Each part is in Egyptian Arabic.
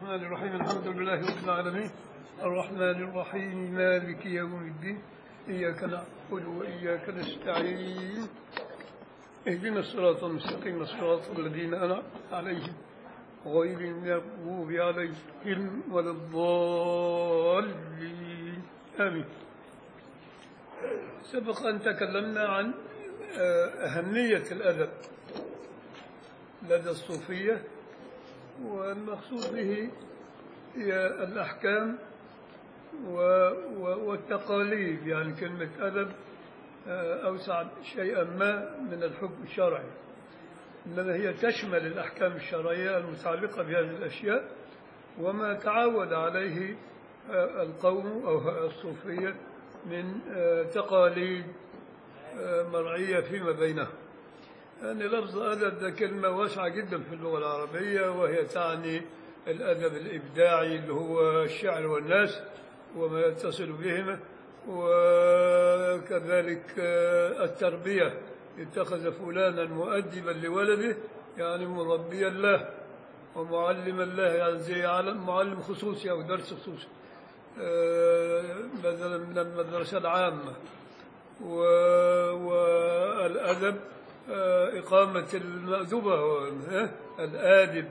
الرحمن الرحيم الحمد لله رب العالمين الرحمن الرحيم مالك يوم الدين إياك نعبد وإياك نستعين اهدنا الصراط المستقيم الصراط الذين أنعمت عليهم غير المغضوب عليهم ولا الضالين آمين سبق أن تكلمنا عن أهمية الأدب لدى الصوفية والمقصود به هي الأحكام والتقاليد يعني كلمة أدب أوسع شيئا ما من الحكم الشرعي إنما هي تشمل الأحكام الشرعية المتعلقة بهذه الأشياء وما تعود عليه القوم أو الصوفية من تقاليد مرعية فيما بينهم يعني لفظ أدب ده كلمة واسعة جدا في اللغة العربية وهي تعني الأدب الإبداعي اللي هو الشعر والناس وما يتصل بهما وكذلك التربية اتخذ فلانا مؤدبا لولده يعني مربيا له ومعلما له يعني زي معلم خصوصي أو درس خصوصي مثلا من المدرسة العامة والأدب إقامة المأدبة الآدب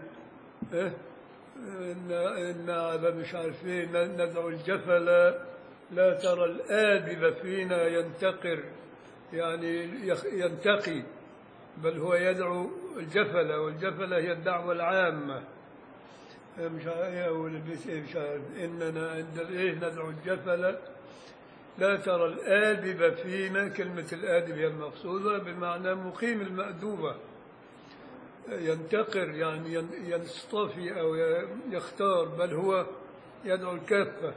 إن إن على مش عارف إيه ندعو الجفل لا ترى الآدب فينا ينتقر يعني ينتقي بل هو يدعو الجفل والجفل هي الدعوة العامة مش عارف مش عارف إننا عند الإيه ندعو الجفل لا ترى الآدب فينا كلمة الآدب هي المقصودة بمعنى مقيم المأدوبة ينتقر يعني يصطفي أو يختار بل هو يدعو الكافة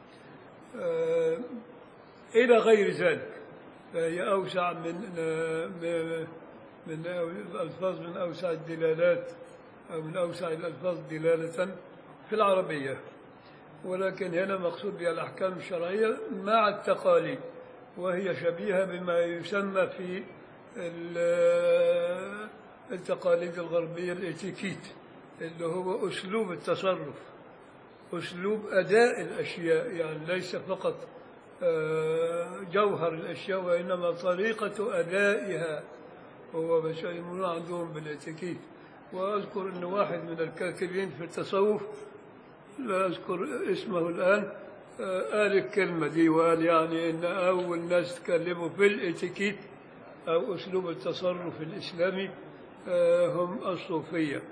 إلى غير ذلك فهي أوسع من من الألفاظ من أوسع الدلالات أو من أوسع الألفاظ دلالة في العربية ولكن هنا مقصود بها الأحكام الشرعية مع التقاليد وهي شبيهة بما يسمى في التقاليد الغربية الاتيكيت اللي هو أسلوب التصرف أسلوب أداء الأشياء يعني ليس فقط جوهر الأشياء وإنما طريقة أدائها هو ما يسمونه عندهم بالاتيكيت وأذكر أن واحد من الكاتبين في التصوف لا أذكر اسمه الآن قال الكلمة دي وقال يعني إن أول ناس تكلموا في الاتيكيت أو أسلوب التصرف الإسلامي هم الصوفية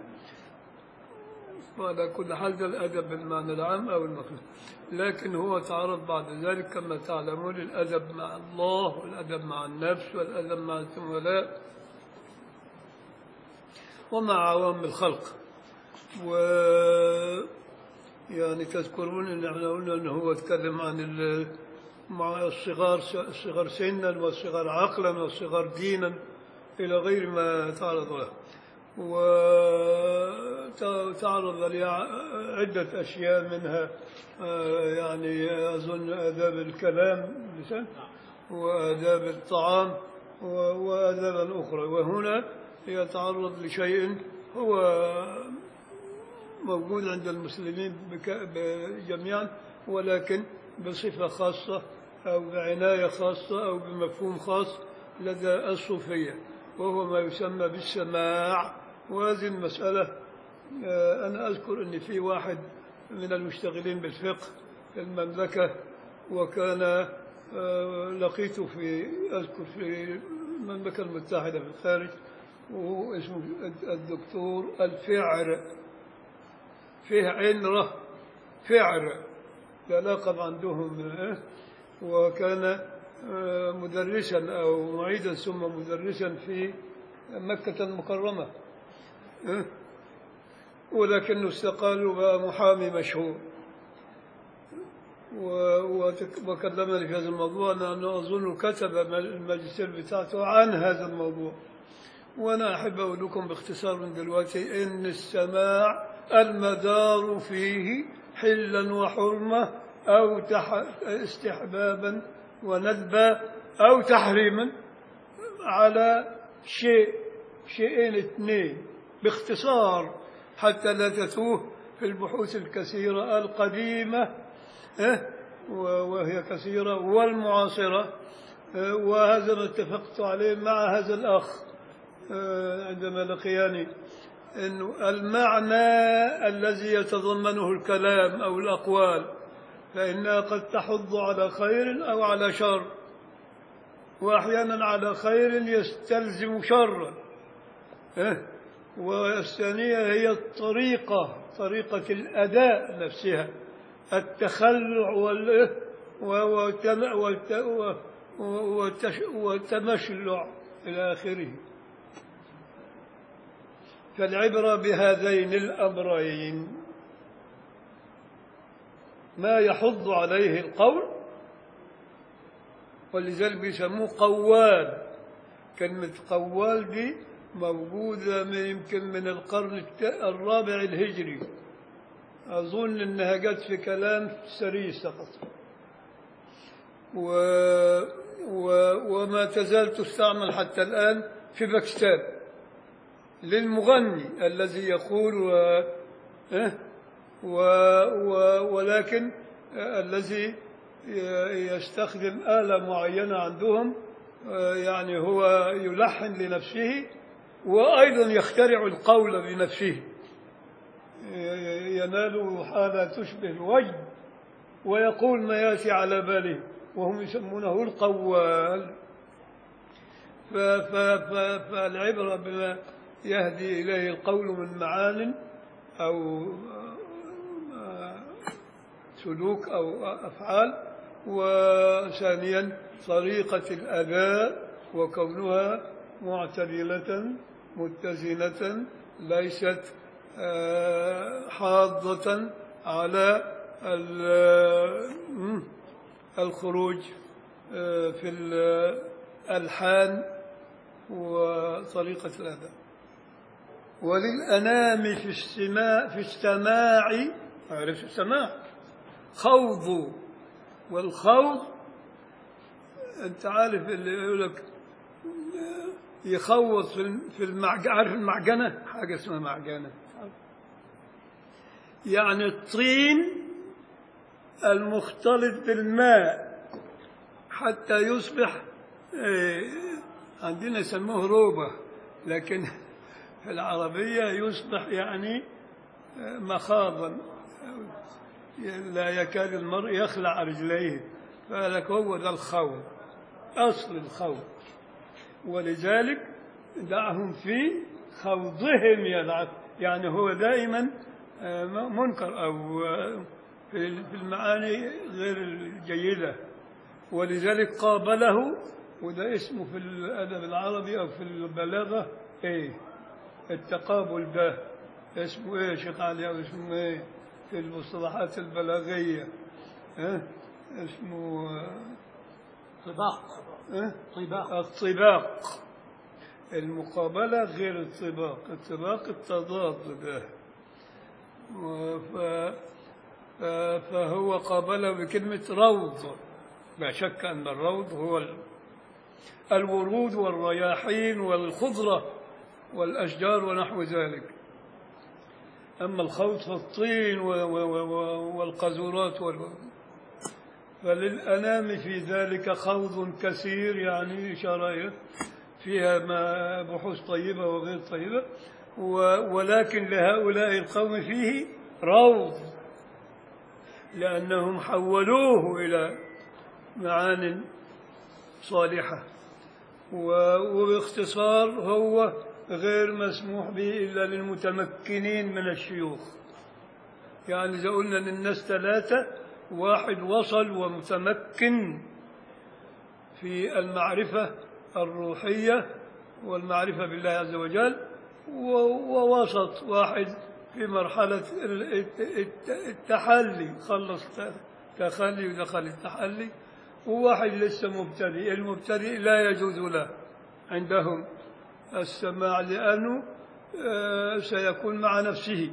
وعلى كل حال ده الأدب بالمعنى العام أو المخلوق لكن هو تعرض بعد ذلك كما تعلمون الأدب مع الله والأدب مع النفس والأدب مع الزملاء ومع عوام الخلق و يعني تذكرون ان احنا قلنا انه هو اتكلم عن مع الصغار الصغار سنا والصغار عقلا والصغار دينا الى غير ما تعرض له وتعرض لي عدة أشياء منها يعني أظن آداب الكلام لسان وآداب الطعام وآداب الأخرى وهنا يتعرض لشيء هو موجود عند المسلمين جميعا ولكن بصفة خاصة أو بعناية خاصة أو بمفهوم خاص لدى الصوفية وهو ما يسمى بالسماع وهذه المسألة أنا أذكر أن في واحد من المشتغلين بالفقه في المملكة وكان لقيته في أذكر في المملكة المتحدة في الخارج وهو اسمه الدكتور الفعر فيه عنرة فعر لقب عندهم وكان مدرسا أو معيدا ثم مدرسا في مكة المكرمة ولكنه استقال وبقى محامي مشهور وكلمني في هذا الموضوع أنه أظن كتب الماجستير بتاعته عن هذا الموضوع وأنا أحب أقول لكم باختصار من دلوقتي إن السماع المدار فيه حلا وحرمة أو استحبابا وندبا أو تحريما على شيء شيئين اثنين باختصار حتى لا تتوه في البحوث الكثيرة القديمة إيه؟ و- وهي كثيرة والمعاصرة إيه؟ وهذا ما اتفقت عليه مع هذا الأخ إيه؟ عندما لقياني أنه المعنى الذي يتضمنه الكلام أو الأقوال فإنها قد تحض على خير أو على شر وأحيانا على خير يستلزم شرا إيه؟ والثانية هي الطريقة طريقة الأداء نفسها التخلع وال والتم- والت- و- والتش- والتمشلع إلى آخره فالعبرة بهذين الأمرين ما يحض عليه القول ولذلك بيسموه قوال كلمة قوال دي موجودة من يمكن من القرن الت- الرابع الهجري أظن أنها جت في كلام سريس فقط و... و... وما تزال تستعمل حتى الآن في باكستان للمغني الذي يقول و... إيه؟ و... و... ولكن الذي ي- يستخدم آلة معينة عندهم آه، يعني هو يلحن لنفسه وأيضا يخترع القول بنفسه ي- ينال حالة تشبه الوجد ويقول ما ياتي على باله وهم يسمونه القوال ف- ف- ف- فالعبرة بما يهدي إليه القول من معان أو آه، سلوك أو أفعال وثانيا طريقة الأداء وكونها معتدلة متزنة ليست آه، حاضة على ال- مم، الخروج آه، في الألحان وطريقة الأداء وللأنام في السماع في السماع عرف السماع خوض والخوض أنت عارف اللي يقول لك يخوض في الم- في المعجنة عارف المعجنة حاجة اسمها معجنة يعني الطين المختلط بالماء حتى يصبح آه، عندنا يسموه روبة لكن في العربية يصبح يعني آه، مخاضا لا يكاد المرء يخلع رجليه فلك هو ده الخوض أصل الخوض ولذلك دعهم في خوضهم يلعب يعني هو دائما آه، منكر أو آه، في في المعاني غير الجيدة ولذلك قابله وده اسمه في الأدب العربي أو في البلاغة إيه التقابل ده اسمه إيه يا شيخ علي أو اسمه إيه في المصطلحات البلاغية ها اسمه آه، طباق ها طباق الطباق المقابلة غير الطباق الطباق التضاد ده وف... ف... فهو قابله بكلمة روض لا شك أن الروض هو ال... الورود والرياحين والخضرة والأشجار ونحو ذلك أما الخوض فالطين و... و... و... والقذورات وال... فللأنام في ذلك خوض كثير يعني إشارة فيها ما بحوث طيبة وغير طيبة و- ولكن لهؤلاء القوم فيه روض لأنهم حولوه إلى معان صالحة و- وباختصار هو غير مسموح به إلا للمتمكنين من الشيوخ يعني إذا قلنا للناس ثلاثة واحد وصل ومتمكن في المعرفة الروحية والمعرفة بالله عز وجل و- ووسط واحد في مرحلة ال- الت- الت- التحلي خلص ت- تخلي ودخل التحلي وواحد لسه مبتدئ المبتدئ لا يجوز له عندهم السماع لأنه آه، سيكون مع نفسه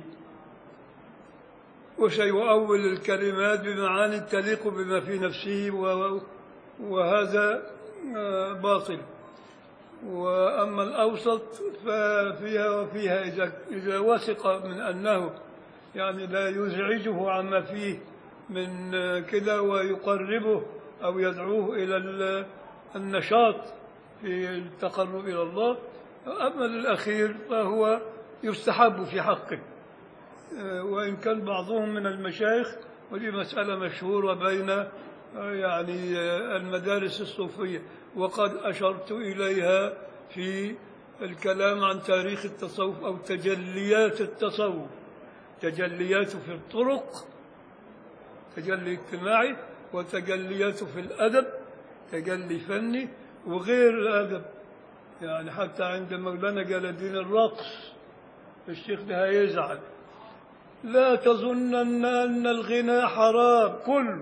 وسيؤول الكلمات بمعاني تليق بما في نفسه و- وهذا آه، باطل وأما الأوسط ففيها وفيها إذا, إذا وثق من أنه يعني لا يزعجه عما فيه من كذا ويقربه أو يدعوه إلى ال- النشاط في التقرب إلى الله أما الأخير فهو يستحب في حقه آه، وإن كان بعضهم من المشايخ ودي مسألة مشهورة بين آه، يعني آه، المدارس الصوفية وقد أشرت إليها في الكلام عن تاريخ التصوف أو تجليات التصوف تجليات في الطرق تجلي اجتماعي وتجليات في الأدب تجلي فني وغير الأدب يعني حتى عند مولانا جلال الدين الرقص الشيخ ده هيزعل لا تظنن أن الغنى حرام كله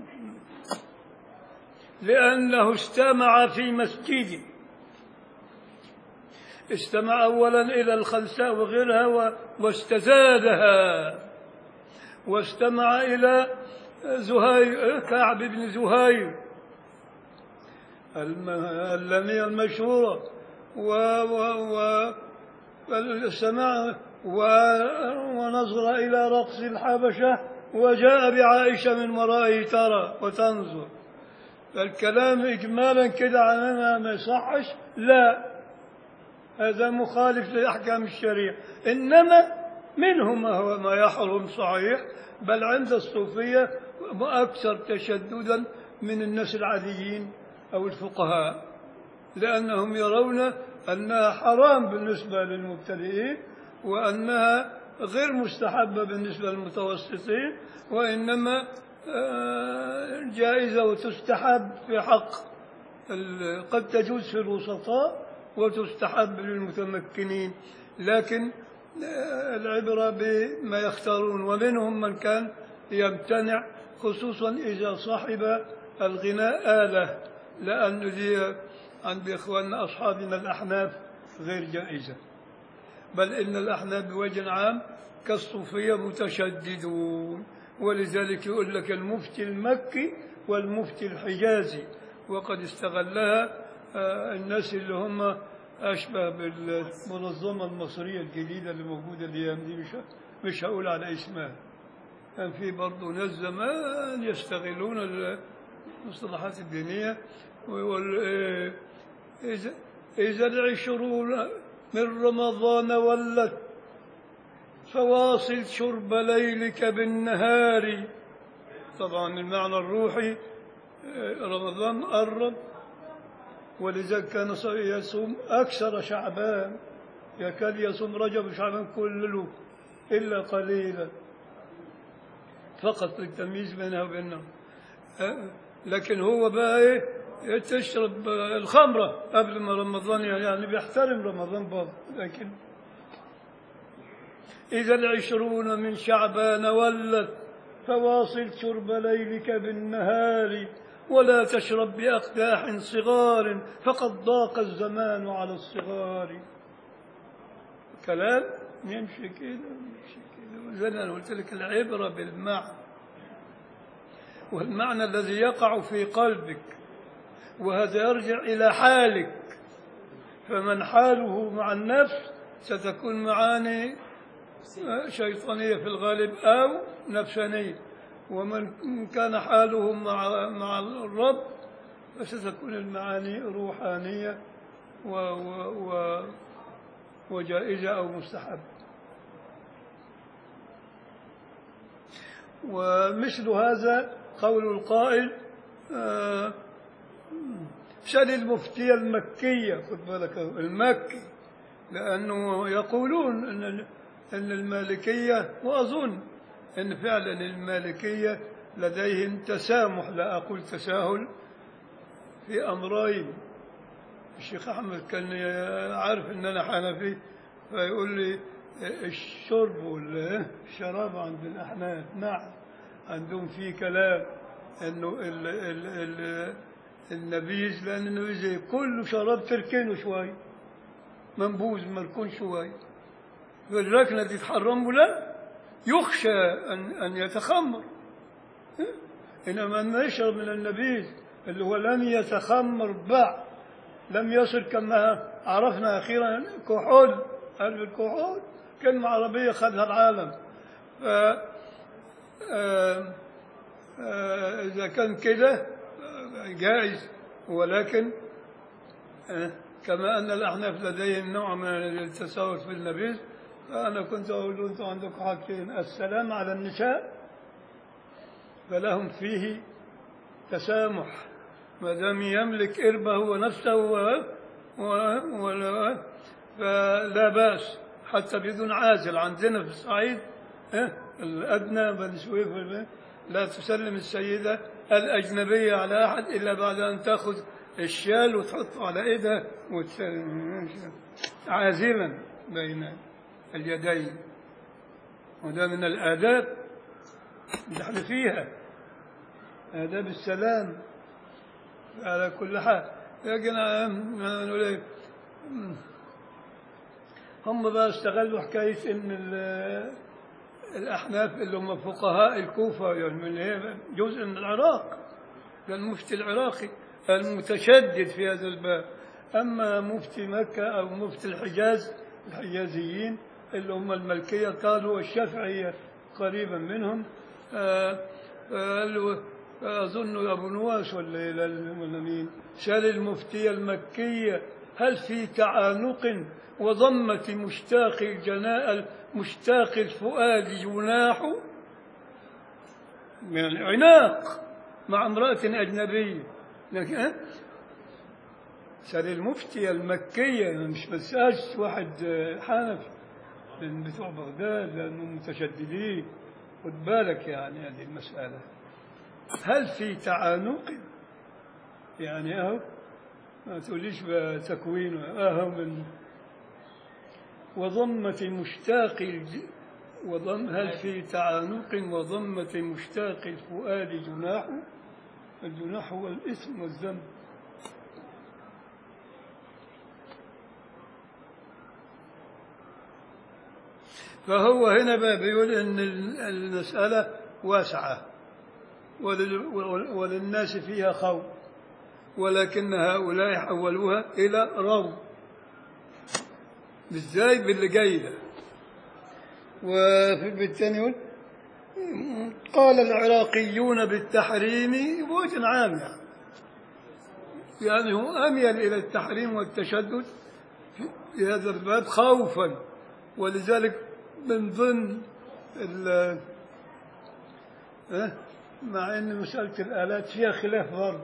لأنه استمع في مسجد استمع أولا إلى الخلساء وغيرها و- واستزادها واستمع إلى زهير كعب بن زهير الم- اللمية المشهورة و و و السماع و ونظر إلى رقص الحبشة وجاء بعائشة من ورائه ترى وتنظر الكلام إجمالا كده عننا ما يصحش لا هذا مخالف لأحكام الشريعة إنما منه ما هو ما يحرم صحيح بل عند الصوفية أكثر تشددا من الناس العاديين أو الفقهاء لأنهم يرون أنها حرام بالنسبة للمبتدئين وأنها غير مستحبة بالنسبة للمتوسطين وإنما آه، جائزة وتستحب في حق ال- قد تجوز في الوسطاء وتستحب للمتمكنين لكن آه، العبرة بما يختارون ومنهم من كان يمتنع خصوصا إذا صاحب الغناء آلة لأن دي عند إخواننا أصحابنا الأحناف غير جائزة بل إن الأحناف بوجه عام كالصوفية متشددون ولذلك يقول لك المفتي المكي والمفتي الحجازي وقد استغلها آه، الناس اللي هم أشبه بالمنظمة المصرية الجديدة اللي موجودة الأيام دي مش مش هقول على اسمها كان في برضه ناس زمان يستغلون المصطلحات الدينية ويقول إيه، إذا إذا العشرون من رمضان ولت فواصل شرب ليلك بالنهار طبعا المعنى الروحي آه، رمضان قرب ولذلك كان ص- يصوم أكثر شعبان يكاد يصوم رجب وشعبان كله إلا قليلا فقط للتمييز بينها وبينهم آه، لكن هو بقى ايه تشرب آه، الخمرة قبل ما رمضان يعني بيحترم رمضان برضه لكن إذا العشرون من شعبان ولت فواصل شرب ليلك بالنهار ولا تشرب بأقداح صغار فقد ضاق الزمان على الصغار كلام يمشي كده يمشي كده زي ما أنا قلت لك العبرة بالمعنى والمعنى الذي يقع في قلبك وهذا يرجع إلى حالك فمن حاله مع النفس ستكون معاني شيطانية في الغالب أو نفسانية ومن كان حاله مع مع الرب فستكون المعاني روحانية و و و وجائزة أو مستحب ومثل هذا قول القائل آه، سل المفتية المكية خد بالك المكي لأنه يقولون أن أن المالكية وأظن أن فعلا المالكية لديهم تسامح لا أقول تساهل في أمرين الشيخ أحمد كان عارف أن أنا حنفي فيقول لي الشرب والشراب عند الأحناف نعم عندهم في كلام أنه ال ال ال النبيذ لأن النبيذ كله شراب تركنه شوي منبوذ مركون شوي والركنة دي تحرمه لا يخشى أن أن يتخمر إنما أن يشرب من النبيذ اللي هو لم يتخمر بعد لم يصل كما عرفنا أخيرا كحول عارف الكحول كلمة عربية خدها العالم ف آه، آه، إذا كان كده آه، جائز ولكن آه، كما أن الأحناف لديهم نوع من التساهل في النبيذ فأنا كنت أقول أنتم عندكم حاجتين السلام على النساء فلهم فيه تسامح ما دام يملك إربه ونفسه و... و... ولا... فلا بأس حتى بدون عازل عندنا في الصعيد اه، الأدنى بني سويف لا تسلم السيدة الأجنبية على أحد إلا بعد أن تأخذ الشال وتحطه على إيدها وتسلم عازلا بين اليدين وده من الآداب اللي احنا فيها آداب السلام على كل حال لكن أنا نقول إيه هم بقى استغلوا حكاية إن ال- الأحناف اللي هم فقهاء الكوفة يعني من هي جزء من العراق ده المفتي العراقي المتشدد في هذا الباب أما مفتي مكة أو مفتي الحجاز الحجازيين اللي هم الملكية قالوا الشافعية قريبا منهم آه، قالوا أظن أبو نواس ولا ولا مين سأل المفتية المكية هل في تعانق وضمة مشتاق الجناء مشتاق الفؤاد جناح من العناق مع امرأة أجنبية لكن ها؟ سأل المفتية المكية يعني مش مسألش واحد آه، حنفي من بتوع بغداد لأنهم متشددين خد بالك يعني هذه المسألة هل في تعانق يعني أهو ما تقوليش بتكوين أهو من وضمة مشتاق الج... وضم هل في تعانق وضمة مشتاق الفؤاد جناح الجناح هو الإثم والذنب فهو هنا بقى بيقول ان ال- المسألة واسعة ولل- ول- وللناس فيها خوف ولكن هؤلاء حولوها إلى روض ازاي باللي جاي ده وفي البيت الثاني يقول قال العراقيون بالتحريم بوجه عام يعني يعني هو أميل إلى التحريم والتشدد في هذا الباب خوفا ولذلك من ضمن ال- ها؟ مع ان مساله الالات فيها خلاف برضه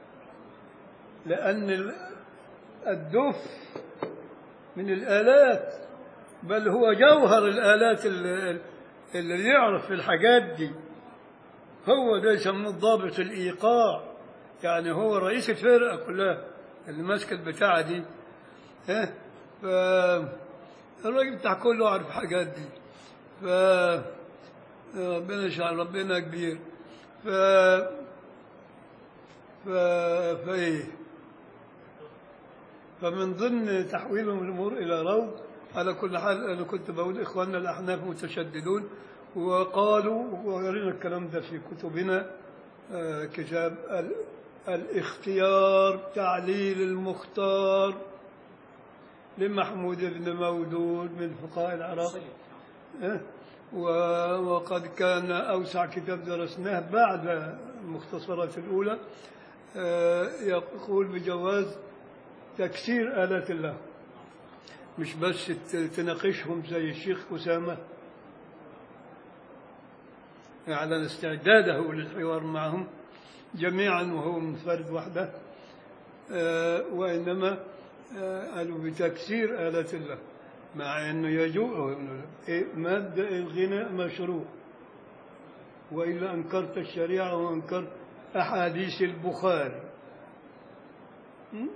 لان ال- الدف من الالات بل هو جوهر الالات اللي, اللي يعرف في الحاجات دي هو ده يسموه ضابط الايقاع يعني هو رئيس الفرقه كلها اللي ماسك البتاعه دي ها ف الراجل بتاع كله عارف الحاجات دي ف ربنا يشعر ربنا كبير ف ف فايه فمن ضمن تحويلهم الامور الى روض على كل حال انا كنت بقول اخواننا الاحناف متشددون وقالوا وقرينا الكلام ده في كتبنا آه، كتاب ال- الاختيار تعليل المختار لمحمود بن مودود من فقهاء العراق أه؟ و- وقد كان أوسع كتاب درسناه بعد المختصرات الأولى آه، يقول بجواز تكسير آلات الله مش بس ت- تناقشهم زي الشيخ أسامة أعلن استعداده للحوار معهم جميعا وهو منفرد وحده آه، وإنما آه، قالوا بتكسير آلات الله مع أنه يجوء إيه، مادة الغناء مشروع وإلا أنكرت الشريعة وأنكرت أحاديث البخاري م?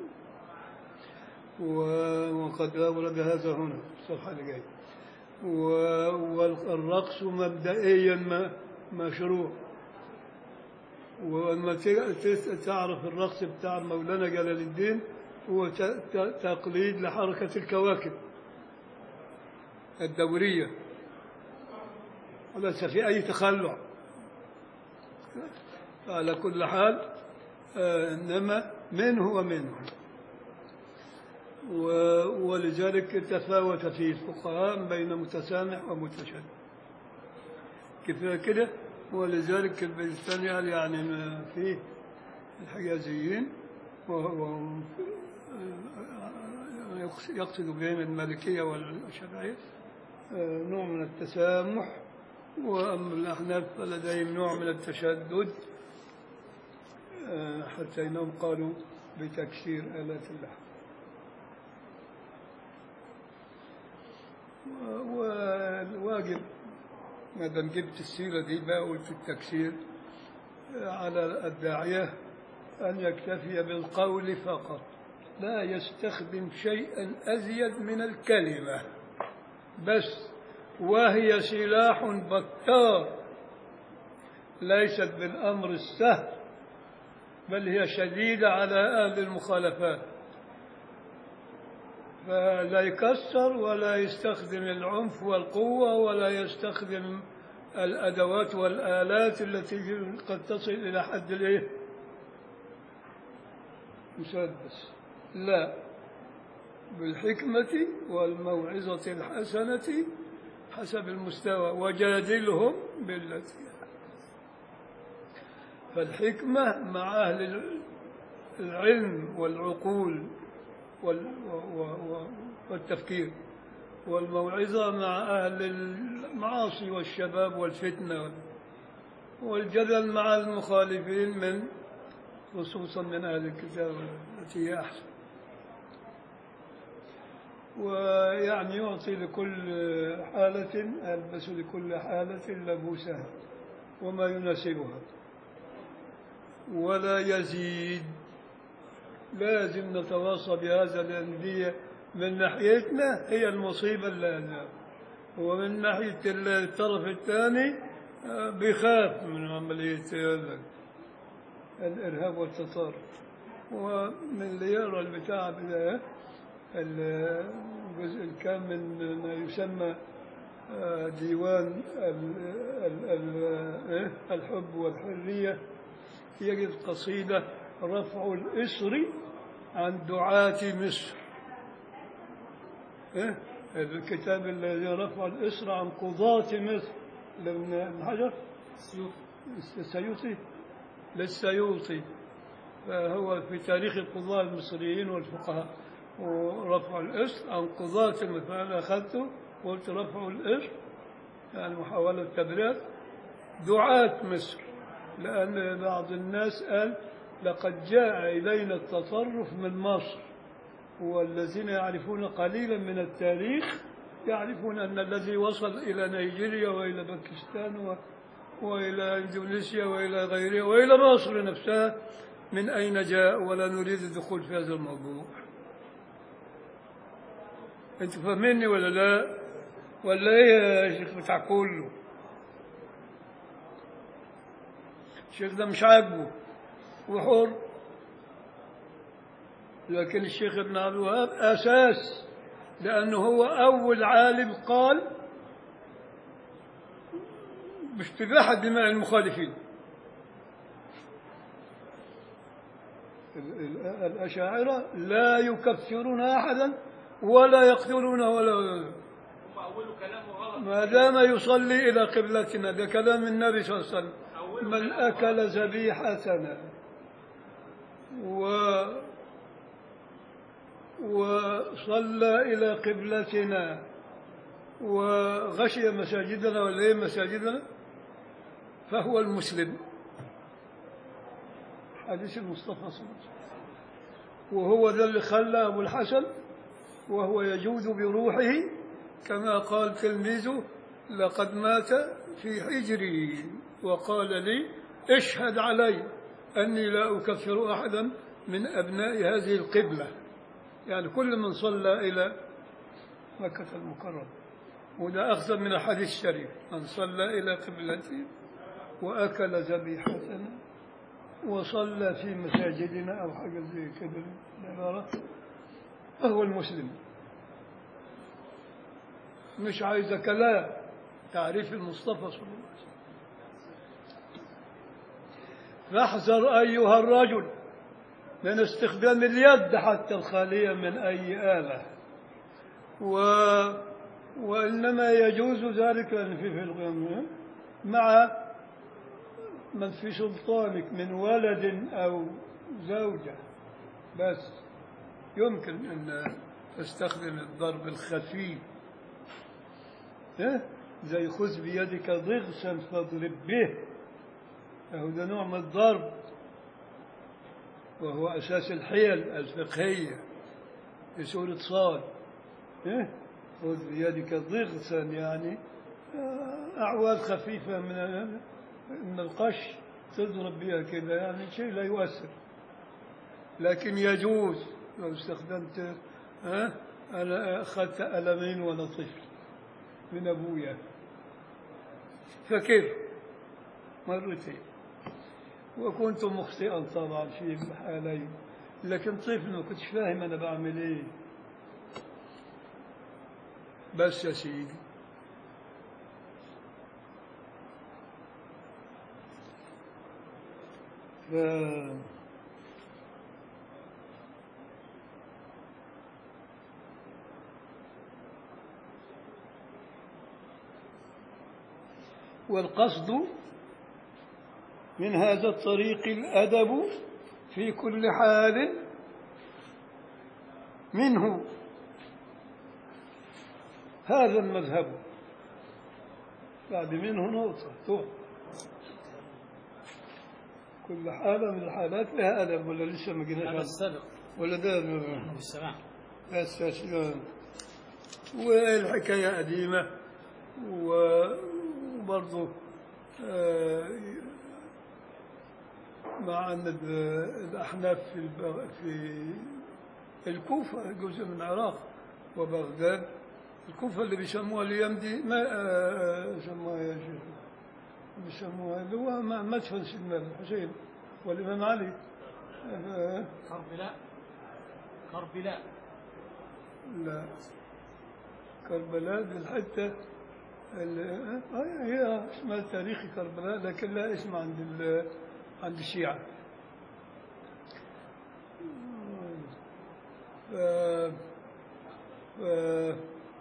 و- وقد أورد هذا هنا الصفحة اللي جاية و- والرقص مبدئيا ما- مشروع ولما ت- ت- تعرف الرقص بتاع مولانا جلال الدين هو ت- ت- تقليد لحركة الكواكب الدورية وليس في أي تخلع على كل حال آه، إنما منه ومنه و- ولذلك تفاوت فيه الفقهاء بين متسامح ومتشدد كفاية كده ولذلك البيستاني قال يعني ما فيه الحجازيين وهو يقصد بهم المالكية والشافعية آه، نوع من التسامح وأما الأحناف فلديهم نوع من التشدد آه، حتى إنهم قالوا بتكسير آلات اللحم و- والواجب ما دام جبت السيرة دي بقول في التكسير آه، على الداعية أن يكتفي بالقول فقط لا يستخدم شيئا أزيد من الكلمة بس وهي سلاح بتار ليست بالأمر السهل بل هي شديدة على أهل المخالفات فلا يكسر ولا يستخدم العنف والقوة ولا يستخدم الأدوات والآلات التي قد تصل إلى حد الإيه؟ مسدس لا بالحكمة والموعظة الحسنة حسب المستوى وجادلهم بالتي هي فالحكمة مع أهل العلم والعقول وال- و- و- و- والتفكير والموعظة مع أهل المعاصي والشباب والفتنة وال- والجدل مع المخالفين من خصوصا من أهل الكتاب التي هي أحسن ويعني يعطي لكل حالة ألبس لكل حالة لبوسها وما يناسبها ولا يزيد لازم نتواصى بهذا لأن دي من ناحيتنا هي المصيبة اللي ومن ناحية الطرف الثاني آه، بيخاف من عملية هذا الإرهاب والتطرف ومن اللي يقرأ البتاع بدا- الجزء الكام من ما يسمى آه، ديوان ال- ال- ال- إيه؟ الحب والحرية يجد قصيدة رفع الإسر عن دعاة مصر إيه؟ الكتاب الذي رفع الإسر عن قضاة مصر لابن ابن حجر السيوطي للسيوطي فهو في تاريخ القضاة المصريين والفقهاء ورفع الإسر عن قضاة مصر فأنا أخذته قلت رفع الإسر يعني محاولة تبرير دعاة مصر لأن بعض الناس قال لقد جاء إلينا التطرف من مصر والذين يعرفون قليلا من التاريخ يعرفون أن الذي وصل إلى نيجيريا وإلى باكستان و... وإلى إندونيسيا وإلى غيرها وإلى مصر نفسها من أين جاء ولا نريد الدخول في هذا الموضوع أنتوا فاهميني ولا لا ولا إيه يا شيخ بتاع كله الشيخ ده مش عاجبه وحر لكن الشيخ ابن عبد الوهاب أساس لأنه هو أول عالم قال باستباحة دماء المخالفين ال- ال- الأشاعرة لا يكفرون أحدا ولا يقتلون ولا هم أولوا كلامه غلط ما دام يصلي إلى قبلتنا ده كلام النبي صلى الله عليه وسلم من أكل ذبيحتنا و وصلى إلى قبلتنا وغشي مساجدنا ولا إيه مساجدنا فهو المسلم حديث المصطفى صلى الله عليه وسلم وهو ذا اللي خلى أبو الحسن وهو يجود بروحه كما قال تلميذه لقد مات في حجري وقال لي اشهد علي أني لا أكفر أحدا من أبناء هذه القبلة يعني كل من صلى إلى مكة المكرمة وده أخذ من الحديث الشريف من صلى إلى قبلتي وأكل ذبيحتنا وصلى في مساجدنا أو حاجة زي كده العبارة فهو المسلم مش عايز كلام تعريف المصطفى صلى الله عليه وسلم فاحذر أيها الرجل من استخدام اليد حتى الخالية من أي آلة و وإنما يجوز ذلك لأن في في الغم مع من في سلطانك من ولد أو زوجة بس يمكن أن تستخدم الضرب الخفيف ها؟ زي خذ بيدك ضغثا فاضرب به فهو ده نوع من الضرب وهو أساس الحيل الفقهية في سورة صاد ها؟ خذ بيدك ضغثا يعني أعواد خفيفة من من القش تضرب بها كذا يعني شيء لا يؤثر لكن يجوز لو استخدمت ها أنا أخذت ألمين وأنا طفل من أبويا فكيف مرتين وكنت مخطئا طبعا في الحالين لكن طفل ما كنتش فاهم أنا بعمل إيه بس يا سيدي ف... والقصد من هذا الطريق الأدب في كل حال منه هذا المذهب بعد منه نقطة طول. كل حالة من الحالات لها أدب ولا لسه ما هذا جيناش السابق ولا ده بالسماع بس بس والحكاية قديمة و- وبرضه آه، مع أن ال- الأحناف في الب- في الكوفة جزء من العراق وبغداد الكوفة اللي بيسموها الأيام دي ما آه، يسموها يا شيخ بيسموها اللي هو م- مدفن سيدنا الحسين والإمام علي آه، كربلاء كربلاء لا كربلاء دي الحتة ال- آه، هي اسمها تاريخي كربلاء لكن لا اسم عند ال- عند الشيعة ف- ف-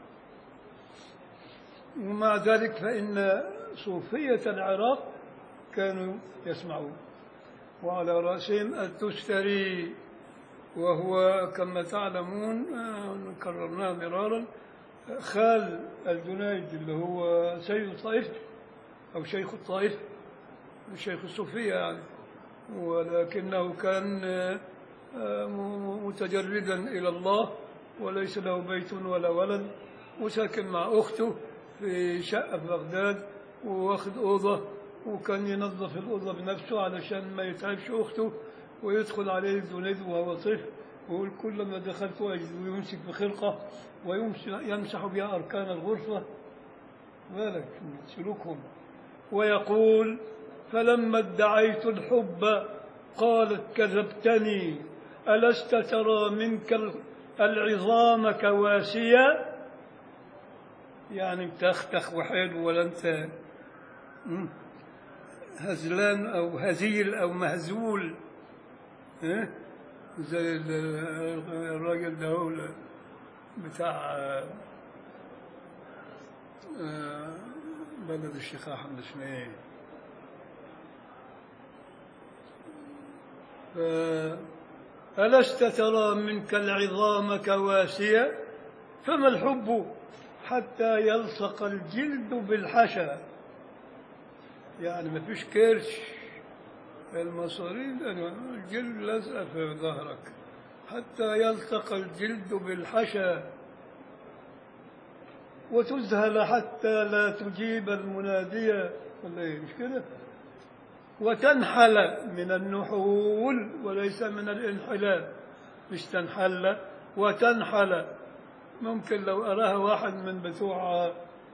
ومع ذلك فإن صوفية العراق كانوا يسمعون وعلى رأسهم التستري وهو كما تعلمون آه، كررناه مرارا آه، خال الجنيد اللي هو سيد الطائف أو شيخ الطائف شيخ الصوفية يعني ولكنه كان آه، آه، م- متجردا إلى الله وليس له بيت ولا ولد وساكن مع أخته في شقة في بغداد واخد أوضة وكان ينظف الأوضة بنفسه علشان ما يتعبش أخته ويدخل عليه الجنيد وهو طفل ويقول كلما دخلت أجد ويمسك بخرقة ويمسح بها أركان الغرفة بالك سلوكهم ويقول فلما ادعيت الحب قالت كذبتني ألست ترى منك ال- العظام كواسية يعني بتختخ وحلو ولا انت مم، هزلان او هزيل او مهزول ها؟ زي ال- الراجل ده هو بتاع آه، آه، بلد الشيخ احمد اسمه ايه ف- ألست ترى منك العظام كواسية فما الحب حتى يلصق الجلد بالحشا يعني ما فيش كرش المصارين الجلد لازقة في ظهرك حتى يلصق الجلد بالحشا وتذهل حتى لا تجيب المنادية ولا إيه مش كده وتنحل من النحول وليس من الانحلال مش تنحل وتنحل ممكن لو أراها واحد من بتوع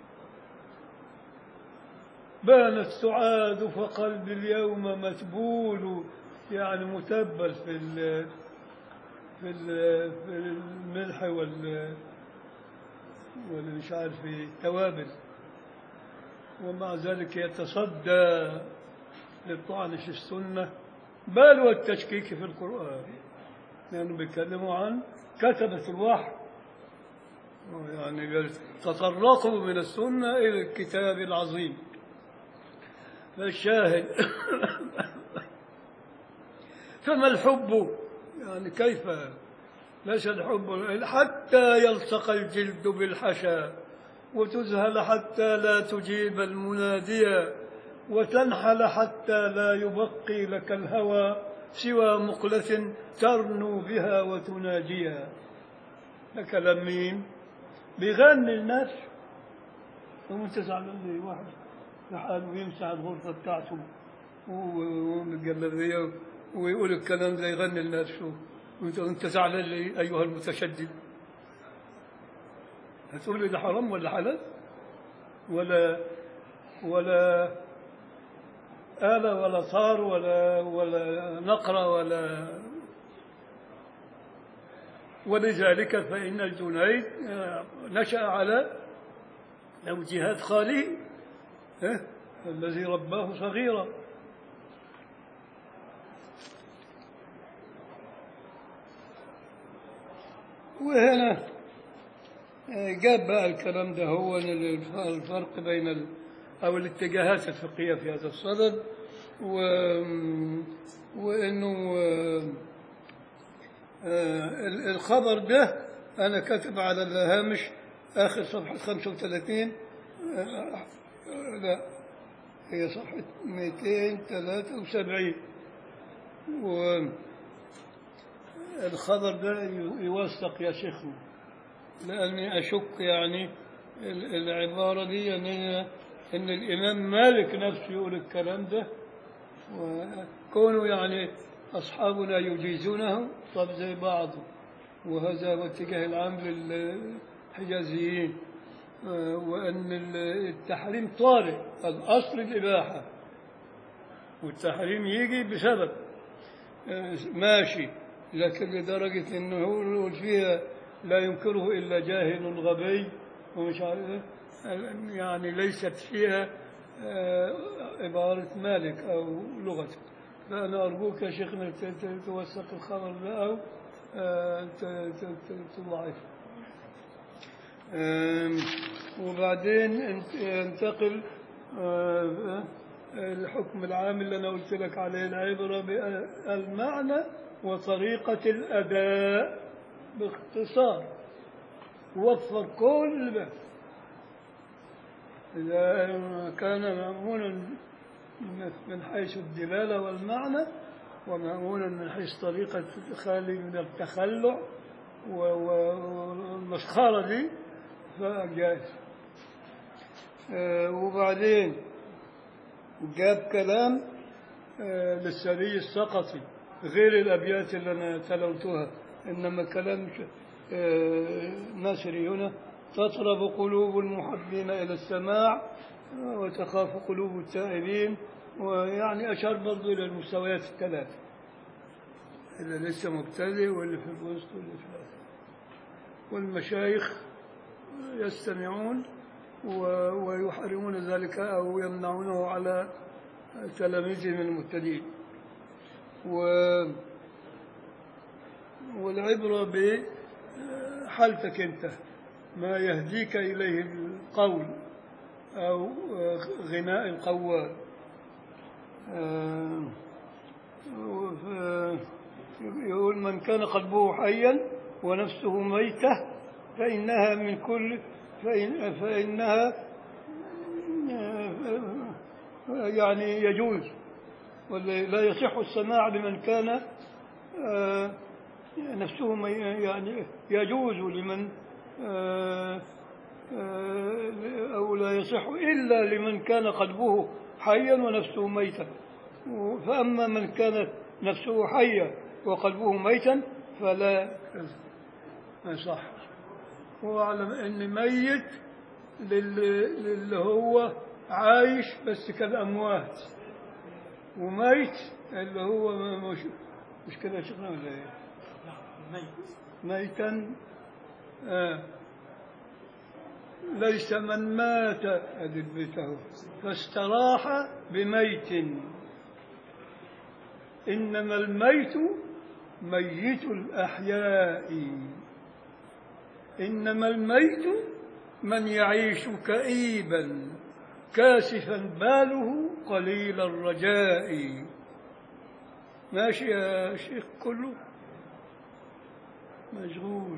بانت سعاد فقلبي اليوم متبول يعني متبل في ال في ال في الملح وال ولا مش عارف إيه، التوابل ومع ذلك يتصدى للطعن في السنة بل والتشكيك في القرآن لأنه بيتكلموا عن كتبة الوحي يعني قال تطرقوا من السنة إلى الكتاب العظيم فالشاهد فما الحب يعني كيف ليس الحب حتى يلصق الجلد بالحشا وتذهل حتى لا تجيب المناديا وتنحل حتى لا يبقي لك الهوى سوى مقلة ترنو بها وتناجيها ده كلام مين بيغني الناس وانت زعلان لي واحد لحاله يمسح الغرفة بتاعته ومتجلبية ويقول الكلام ده يغني الناس شو وانت انت زعلان لي ايها المتشدد هتقول لي ده حرام ولا حلال ولا ولا آلة ولا صار ولا ولا نقرة ولا ولذلك فإن الجنيد آه، نشأ على توجيهات خالي آه، الذي رباه صغيرا وهنا آه، جاب بقى الكلام ده هو الف- الفرق بين ال أو الاتجاهات الفقهية في هذا الصدد و وإنه آه، آه، ال- الخبر ده أنا كاتب على الهامش آخر صفحة 35 آه، آه، لا هي صفحة 273 والخبر ده ي- يوثق يا شيخنا لأني أشك يعني ال- العبارة دي أن إن الإمام مالك نفسه يقول الكلام ده وكونوا يعني أصحابنا يجيزونه طب زي بعض وهذا هو الاتجاه العام للحجازيين آه، وأن ال- التحريم طارئ الأصل الإباحة والتحريم يجي بسبب آه، ماشي لكن لدرجة أنه يقول فيها لا ينكره إلا جاهل غبي ومش عارف إيه. يعني ليست فيها آه، عبارة مالك أو لغته فأنا أرجوك يا شيخنا ت- ت- توثق الخبر ده أو آه، ت- ت- ت- تضعفه آم، وبعدين انت- ينتقل آه، الحكم العام اللي أنا قلت لك عليه العبرة بالمعنى وطريقة الأداء باختصار وفر كل ده إذا كان مأمونا من حيث الدلالة والمعنى ومأمونا من حيث طريقة الخالي من التخلع و- و- والمسخرة دي فجائز آه، وبعدين جاب كلام آه، للسري السقطي غير الأبيات اللي أنا تلوتها إنما كلام ش- آه، ناصري هنا تطرب قلوب المحبين إلى السماع آه، وتخاف قلوب التائبين ويعني أشار برضو إلى المستويات الثلاثة اللي لسه مبتدئ واللي في الوسط واللي في الآخر والمشايخ يستمعون و- ويحرمون ذلك أو يمنعونه على تلاميذهم المبتدئين و والعبرة بحالتك أنت ما يهديك إليه القول أو غناء القوال آه، وف- يقول من كان قلبه حيا ونفسه ميتة فإنها من كل فإن فإنها يعني يجوز ولا لا يصح السماع لمن كان آه، نفسه مي- يعني يجوز لمن آه، آه، أو لا يصح إلا لمن كان قلبه حيا ونفسه ميتا فأما من كانت نفسه حيا وقلبه ميتا فلا ما يصح هو أعلم أن ميت للي, للي هو عايش بس كالأموات وميت اللي هو ما- مش, مش كده يا شيخنا ولا ايه؟ نعم الميت ميتا آه ليس من مات أدب بيته فاستراح بميت إنما الميت ميت الأحياء إنما الميت من يعيش كئيبا كاسفا باله قليل الرجاء ماشي يا شيخ كله مشغول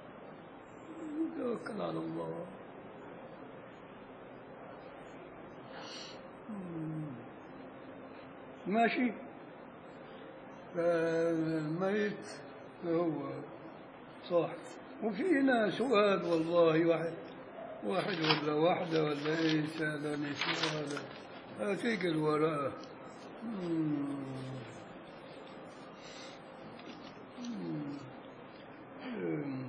توكل على الله مم. ماشي فالميت هو صح وفينا سؤال والله واحد واحد ولا واحدة ولا ايه سألني سؤالا هاتيك الورقة مم. مم.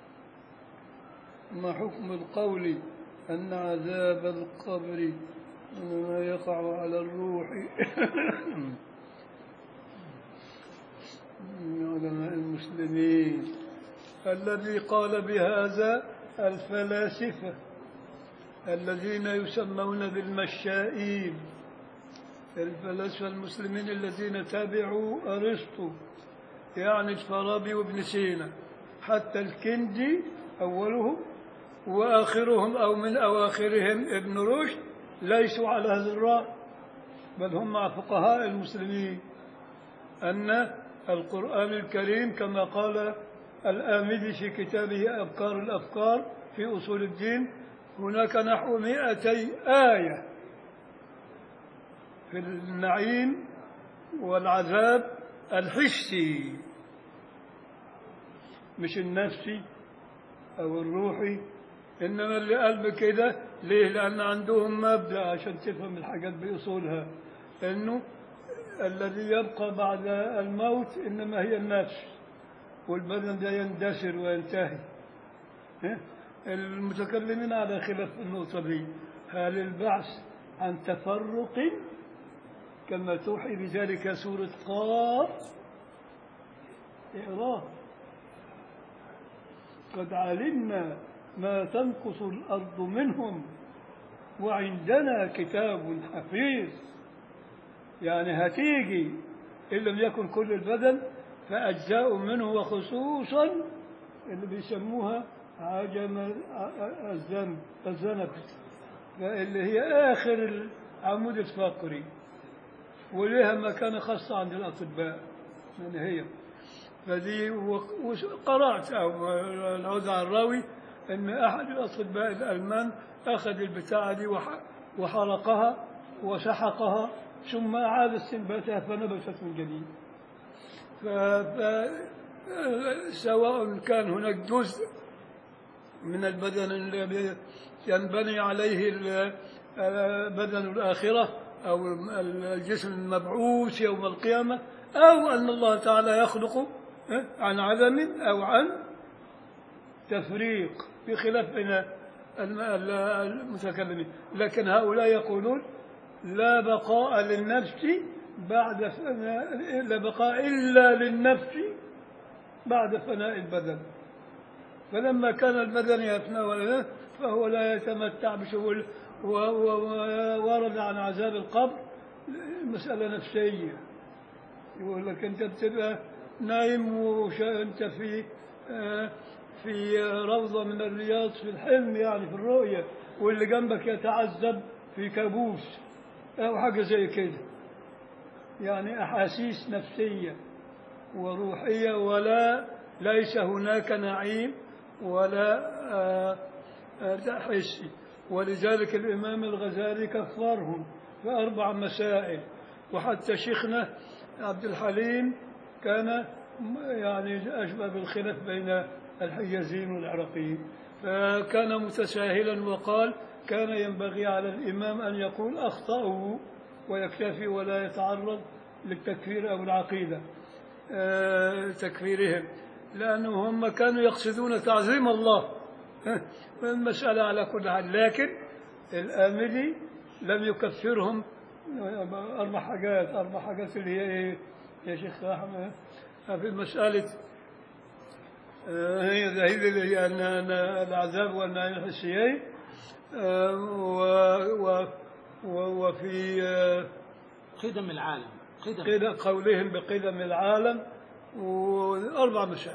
ما حكم القول أن عذاب القبر ما يقع على الروح من علماء المسلمين الذي قال بهذا الفلاسفة الذين يسمون بالمشائين الفلاسفة المسلمين الذين تابعوا أرسطو يعني الفارابي وابن سينا حتى الكندي أولهم وآخرهم أو من أواخرهم ابن رشد ليسوا على هذا الرأي بل هم مع فقهاء المسلمين أن القرآن الكريم كما قال الآمدي في كتابه أبكار الأفكار في أصول الدين هناك نحو مئتي آية في النعيم والعذاب الحسي مش النفسي أو الروحي إنما اللي قال بكده ليه؟ لأن عندهم مبدأ عشان تفهم الحاجات بأصولها إنه الذي يبقى بعد الموت إنما هي النفس والبدن ده يندثر وينتهي ها؟ المتكلمين على خلاف النقطة دي هل البعث عن تفرق كما توحي بذلك سورة قاف إعراف قد علمنا ما تنقص الأرض منهم وعندنا كتاب حفيظ يعني هتيجي إن لم يكن كل البدن فأجزاء منه وخصوصا اللي بيسموها عجم الذنب الذنب اللي هي آخر العمود الفقري ولها مكانة خاصة عند الأطباء من هي فدي وقرأت أو العوز عن الراوي أن أحد الأطباء الألمان أخذ البتاعة دي وح- وحرقها وسحقها ثم أعاد استنباتها فنبتت من جديد ف... ف... سواء كان هناك جزء من البدن الذي ينبني عليه ال- بدن الآخرة أو الجسم المبعوث يوم القيامة أو أن الله تعالى يخلق عن عدم أو عن تفريق بخلاف بين الم- ال- المتكلمين لكن هؤلاء يقولون لا بقاء للنفس بعد فناء لا بقاء إلا للنفس بعد فناء البدن فلما كان البدن يفنى ولا فهو لا يتمتع بشغل و- و- وورد عن عذاب القبر مسألة نفسية يقول لك أنت بتبقى نايم وأنت في آه، في روضة من الرياض في الحلم يعني في الرؤية واللي جنبك يتعذب في كابوس أو حاجة زي كده يعني أحاسيس نفسية وروحية ولا ليس هناك نعيم ولا آه، آه، حسي ولذلك الإمام الغزالي كفرهم في أربع مسائل وحتى شيخنا عبد الحليم كان م- يعني أشبه بالخلاف بين الحجازين والعراقيين فكان متساهلا وقال كان ينبغي على الإمام أن يقول أخطأوا ويكتفي ولا يتعرض للتكفير أو العقيدة آه، تكفيرهم لأنه هم كانوا يقصدون تعظيم الله المسألة على كل حال لكن الآمدي لم يكفرهم أربع حاجات أربع حاجات اللي هي إيه يا شيخ أحمد في مسألة آه، هي هي اللي هي أن أن العذاب والنعيم الحسيين آه، و- و- و- وفي آه، قدم العالم قدم قيل قولهم بقدم العالم وأربع مسائل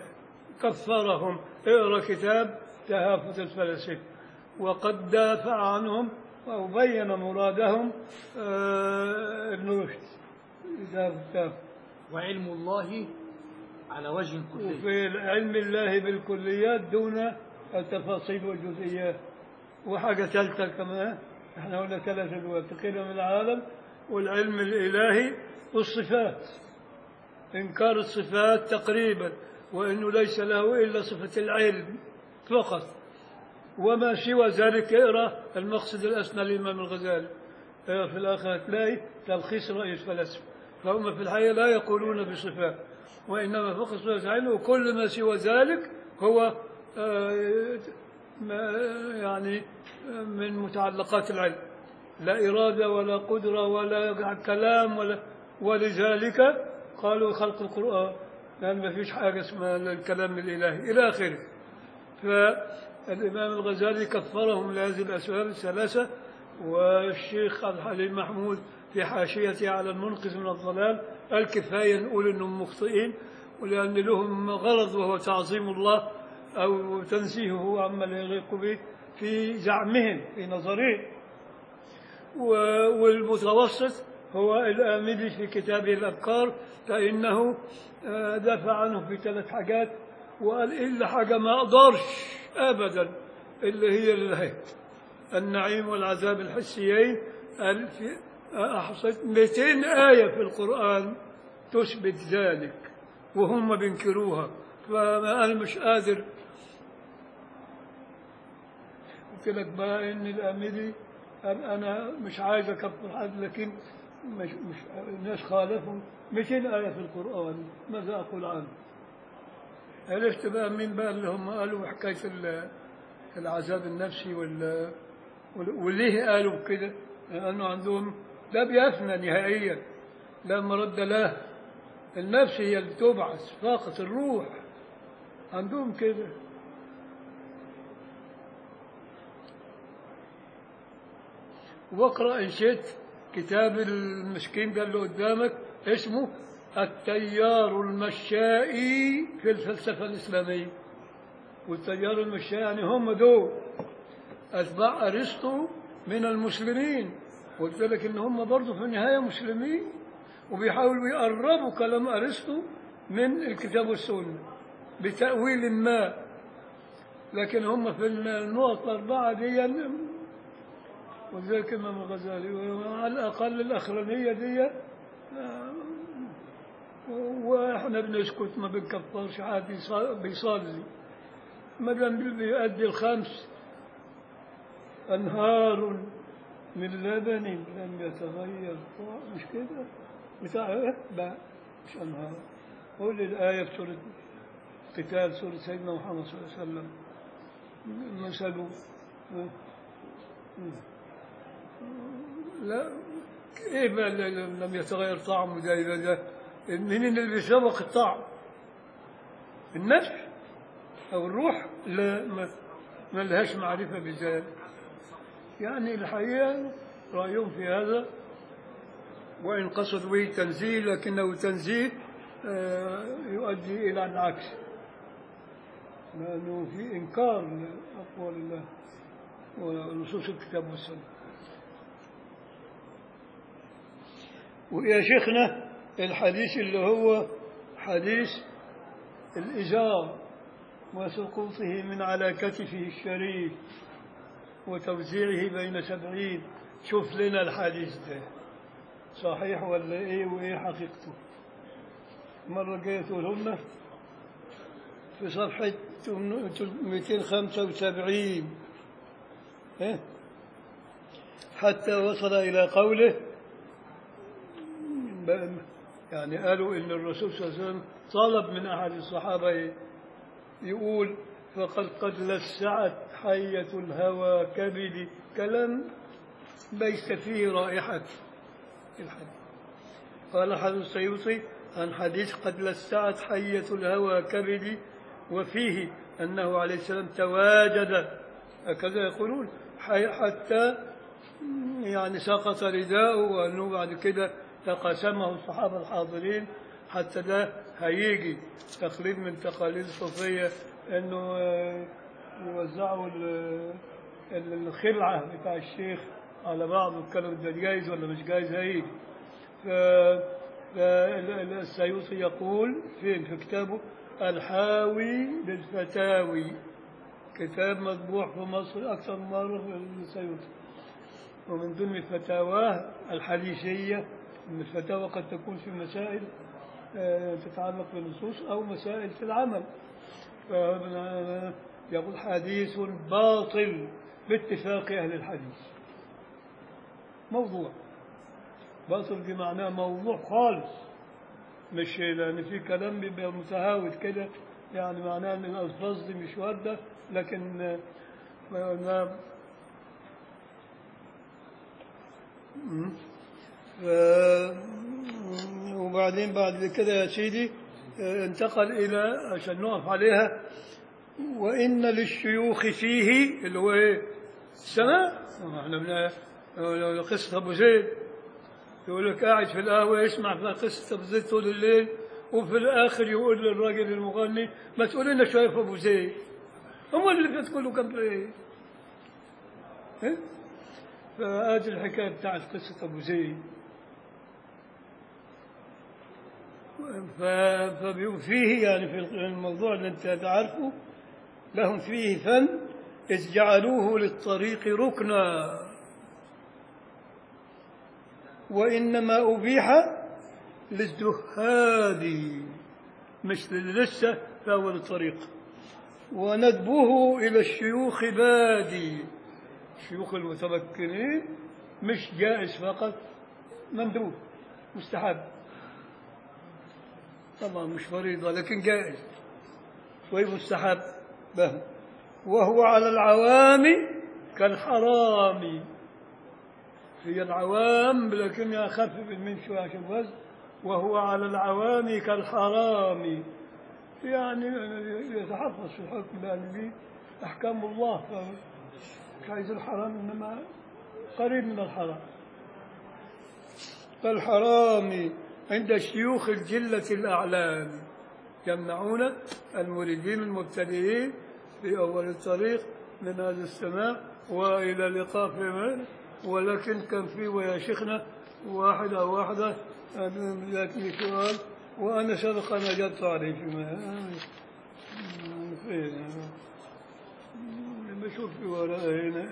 كفرهم اقرأ كتاب تهافت الفلاسفة وقد دافع عنهم وبين مرادهم آه، ابن رشد كتاب كتاب وعلم الله على وجه كلي وفي علم الله بالكليات دون التفاصيل والجزئيات وحاجة ثالثة كمان احنا قلنا ثلاثة دلوقتي قدم العالم والعلم الإلهي والصفات إنكار الصفات تقريبا وإنه ليس له إلا صفة العلم فقط وما سوى ذلك اقرا المقصد الأسنى للإمام الغزالي اه في الآخر تلاقي تلخيص رأي الفلاسفة فهم في الحقيقة لا يقولون بصفات وإنما فقط صفة العلم وكل ما سوى ذلك هو آه، ما يعني آه، من متعلقات العلم لا إرادة ولا قدرة ولا كلام ولا ولذلك قالوا خلق القرآن لأن ما فيش حاجة اسمها الكلام الإلهي إلى آخره فالإمام الغزالي كفرهم لهذه الأسباب الثلاثة والشيخ عبد الحليم محمود في حاشيته على المنقذ من الضلال قال كفاية نقول إنهم مخطئين ولأن لهم غرض وهو تعظيم الله أو تنزيهه عما لا يليق به في زعمهم في نظرهم و- والمتوسط هو الآمدي في كتابه الأفكار فإنه آه، دافع عنه في ثلاث حاجات وقال إلا حاجة ما أقدرش أبدا اللي هي ال- النعيم والعذاب الحسيين قال في أحصيت 200 آية في القرآن تثبت ذلك وهم بينكروها فأنا أنا مش قادر قلت لك بقى إن الأميري قال أنا مش عايز أكفر حد لكن مش مش الناس خالفوا 200 آية في القرآن ماذا أقول عنه؟ عرفت بقى مين بقى اللي هم قالوا حكاية ال- العذاب النفسي وال وال- وليه قالوا كده؟ لأنه عندهم ده بيفنى نهائيا لا مرد له النفس هي اللي تبعث فقط الروح عندهم كده واقرا ان شئت كتاب المسكين ده اللي قدامك اسمه التيار المشائي في الفلسفه الاسلاميه والتيار المشائي يعني هم دول اتباع ارسطو من المسلمين قلت لك ان هم برضه في النهايه مسلمين وبيحاولوا يقربوا كلام ارسطو من الكتاب والسنه بتاويل ما لكن هم في النقط الاربعه دي ولذلك الإمام الغزالي وعلى الأقل الأخرانية دي آه، وإحنا بنسكت ما بنكفرش حد يص- بيصلي ما دام بيؤدي الخمس أنهار من لبن لم يتغير طعم- مش كده بتاع إيه؟ لا مش أنهار قول الآية في سورة قتال سورة سيدنا محمد صلى الله عليه وسلم مثله آه. لا ايه بقى اللي لم يتغير طعمه ده يبقى ده مين اللي بيسبق الطعم النفس او الروح لا ما, ما لهاش معرفه بذلك يعني الحقيقه رايهم في هذا وان قصدوا به تنزيل لكنه تنزيل آه، يؤدي الى العكس لانه في انكار لاقوال الله ونصوص الكتاب والسنه ويا شيخنا الحديث اللي هو حديث الإزار وسقوطه من على كتفه الشريف وتوزيعه بين سبعين شوف لنا الحديث ده صحيح ولا ايه وايه حقيقته مرة جاية تقول لنا في صفحة 275 إيه؟ حتى وصل إلى قوله يعني قالوا ان الرسول صلى الله عليه وسلم طلب من احد الصحابه يقول فقد قد لسعت حية الهوى كبدي كلام ليس فيه رائحة الحديث قال أحد السيوطي عن حديث قد لسعت حية الهوى كبدي وفيه أنه عليه السلام تواجد هكذا يقولون حي- حتى يعني سقط رداءه وأنه بعد كده تقاسمه الصحابة الحاضرين حتى ده هيجي تقليد من تقاليد الصوفية انه آه، يوزعوا ال- ال- الخلعة بتاع الشيخ على بعض والكلام ده جايز ولا مش جايز هيجي ف فالسيوطي يقول فين في كتابه الحاوي للفتاوي كتاب مطبوع في مصر أكثر من مرة في السيوطي ومن ضمن فتاواه الحديثية أن الفتاوى قد تكون في مسائل آه، تتعلق بالنصوص أو مسائل في العمل ف- يقول حديث باطل باتفاق أهل الحديث موضوع باطل بمعنى موضوع خالص مش لأن في كلام بيبقى متهاوت كده يعني معناه أن الألفاظ دي مش واردة لكن آه، ما ما- مم. ف- وبعدين بعد كده يا سيدي آه، انتقل إلى عشان نقف عليها وإن للشيوخ فيه اللي هو إيه؟ السماء احنا من لو قصة أبو زيد يقول لك قاعد في القهوة يسمع في قصة أبو زيد طول الليل وفي الآخر يقول للراجل المغني ما تقول لنا شوية في أبو زيد هم اللي فات كله كان في إيه؟ إيه؟ فهذه الحكاية بتاعت قصة أبو زيد ف- فبيقول فيه يعني في الموضوع اللي أنت تعرفه لهم فيه فن إذ جعلوه للطريق ركنا وإنما أبيح للزهاد مش للي لسه في أول الطريق وندبه إلى الشيوخ بادي الشيوخ المتمكنين مش جائز فقط مندوب مستحب طبعا مش فريضة لكن جائز ومستحب به وهو على العوام كالحرام هي العوام لكنها أخفف من شوية عشان وزن وهو على العوام كالحرام يعني يتحفظ في الحكم لأن دي أحكام الله مش عايز الحرام إنما قريب من الحرام كالحرام عند الشيوخ الجلة الأعلام يمنعون المريدين المبتدئين في أول الطريق من هذا السماع وإلى اللقاء في من ولكن كان في ويا شيخنا واحد أو واحدة يأتي سؤال وأنا سبق أن أجبت عليه فيما فين بشوف في وراء هنا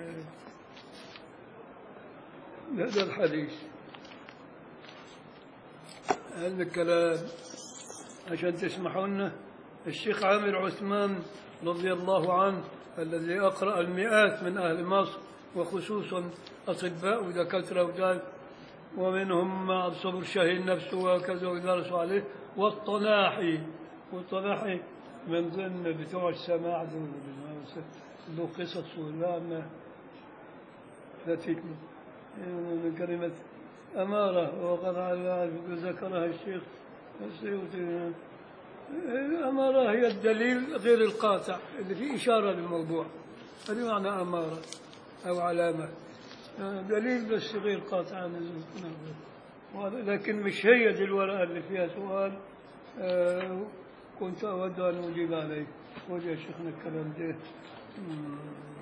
هذا الحديث هذا الكلام عشان تسمحوا لنا الشيخ عامر عثمان رضي الله عنه الذي أقرأ المئات من أهل مصر وخصوصا أطباء ودكاترة وذلك ومنهم عبد الصبر شاهين نفسه وكذا ودرسوا عليه والطناحي والطناحي من ضمن بتوع السماع دول له قصص ولا ما فاتتني من كلمة أمارة وقد ذكرها الشيخ السيوطي الأمارة هي الدليل غير القاطع اللي فيه إشارة للموضوع هذه معنى أمارة أو علامة دليل بس غير قاطع لكن مش هي دي الورقة اللي فيها سؤال آه، كنت أود أن أجيب عليه خذ يا شيخنا الكلام ده مم.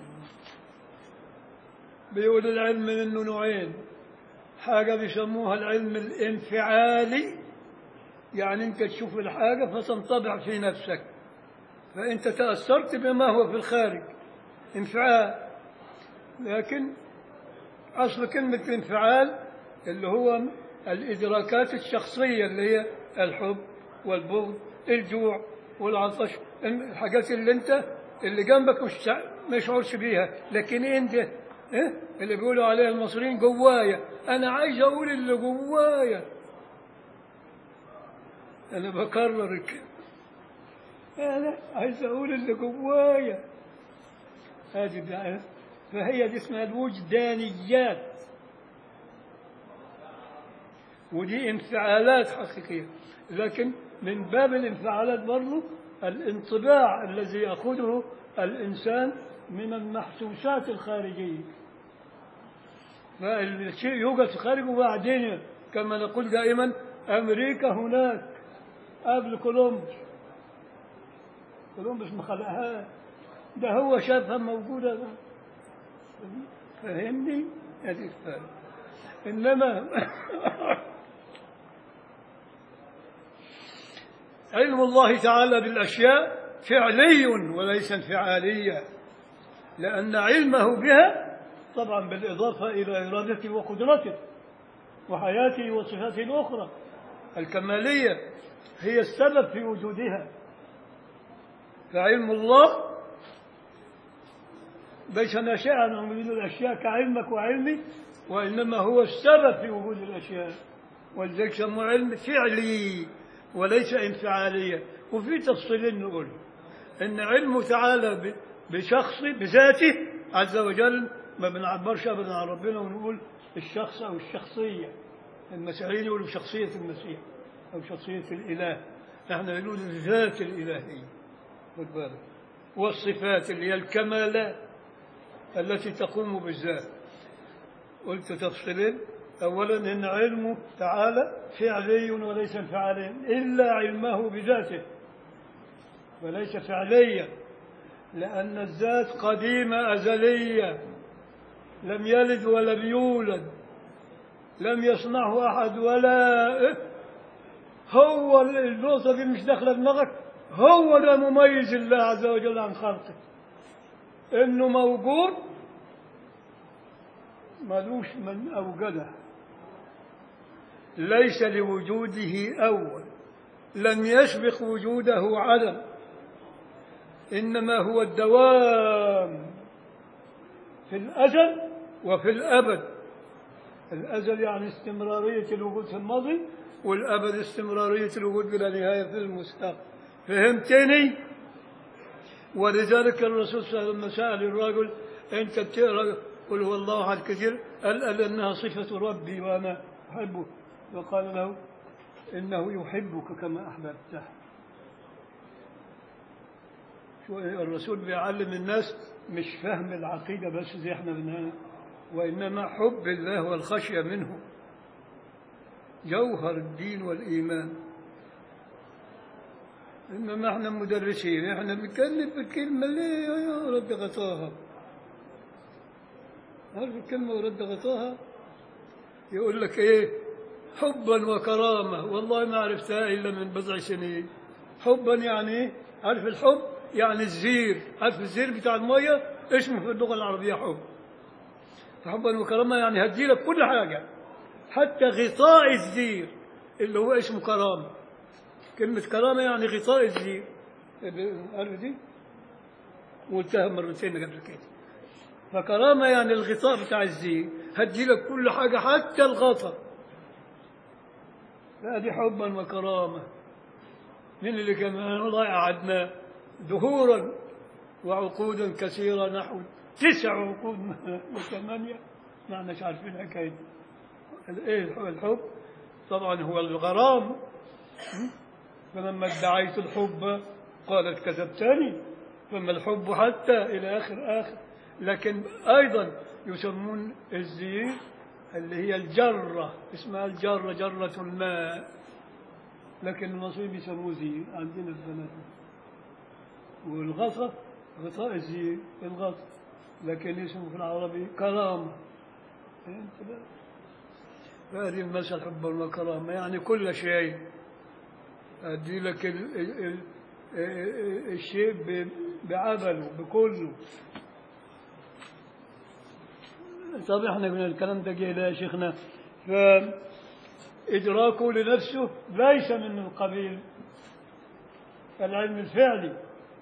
بيقول العلم منه نوعين حاجة بيسموها العلم الانفعالي يعني أنت تشوف الحاجة فتنطبع في نفسك فأنت تأثرت بما هو في الخارج انفعال لكن أصل كلمة انفعال اللي هو الإدراكات الشخصية اللي هي الحب والبغض الجوع والعطش الحاجات اللي أنت اللي جنبك مش ما يشعرش بيها لكن أنت إيه؟ اللي بيقولوا عليها المصريين جوايا أنا عايز أقول اللي جوايا أنا بكرر الكلمة أنا عايز أقول اللي جوايا هذه بقى فهي دي اسمها الوجدانيات ودي انفعالات حقيقية لكن من باب الانفعالات برضه الانطباع الذي يأخذه الإنسان من المحسوسات الخارجية فالشيء يوجد في الخارج وبعدين كما نقول دائما أمريكا هناك قبل كولومبوس كولومبوس ما خلقهاش ده هو شافها موجودة ده. فهمني هذه كفاية إنما علم الله تعالى بالأشياء فعلي وليس انفعاليا لأن علمه بها طبعا بالإضافة إلى إرادته وقدرته وحياته وصفاته الأخرى الكمالية هي السبب في وجودها فعلم الله ليس ناشئا عن وجود الأشياء كعلمك وعلمي وإنما هو السبب في وجود الأشياء ولذلك سموه علم فعلي وليس انفعاليا وفي تفصيل نقول إن علمه تعالى ب- بشخصه بذاته عز وجل ما بنعبرش أبدا عن ربنا ونقول الشخص أو الشخصية المسيحيين يقولوا شخصية المسيح أو شخصية الإله احنا نقول الذات الإلهية خد بالك والصفات اللي هي الكمالات التي تقوم بالذات قلت تفصيلين أولا إن علمه تعالى فعلي وليس انفعاليا إلا علمه بذاته وليس فعليا لأن الذات قديمة أزلية لم يلد ولم يولد لم يصنعه أحد ولا هو النقطة دي مش داخلة دماغك هو ده مميز الله عز وجل عن خلقه انه موجود ملوش من اوجده ليس لوجوده اول لم يسبق وجوده عدم انما هو الدوام في الازل وفي الابد الازل يعني استمراريه الوجود في الماضي والابد استمراريه الوجود بلا نهايه في المستقبل فهمتني ولذلك الرسول صلى الله عليه وسلم سأل الرجل أنت بتقرأ قل هو الله أحد كثير قال قال إنها صفة ربي وأنا أحبه فقال له إنه يحبك كما أحببته شو الرسول بيعلم الناس مش فهم العقيدة بس زي احنا بنها وإنما حب الله والخشية منه جوهر الدين والإيمان إنما احنا مدرسين احنا بنتكلم بالكلمة اللي يا رب غطاها عارف الكلمة ورد غطاها يقول لك ايه حبا وكرامة والله ما عرفتها إلا من بضع سنين حبا يعني ايه عارف الحب يعني الزير عارف الزير بتاع المية اسمه في اللغة العربية حب فحبا وكرامة يعني هدي لك كل حاجة حتى غطاء الزير اللي هو اسمه كرامة كلمة كرامة يعني غطاء الزير عارف دي؟ قلتها مرتين قبل كده فكرامة يعني الغطاء بتاع الزير هدي لك كل حاجة حتى الغطاء لا دي حبا وكرامة من اللي كمان والله قعدنا دهورا وعقودا كثيرة نحو تسع عقود وثمانية ما احناش عارفين حكاية ايه الحب طبعا هو الغرام فلما ادعيت الحب قالت كذبتني فما الحب حتى إلى آخر آخر لكن أيضا يسمون الزير اللي هي الجرة اسمها الجرة جرة الماء لكن النصيب يسموه زير عندنا البنات والغطاء غطاء الزير الغطاء لكن اسمه في العربي كرامة فهمت بقى؟ فهذه المسألة حبا وكرامة يعني كل شيء أدي لك ال ال ال الشيء ب- بعمله بكله طب احنا من الكلام ده جه يا شيخنا فإدراكه لنفسه ليس من القبيل العلم الفعلي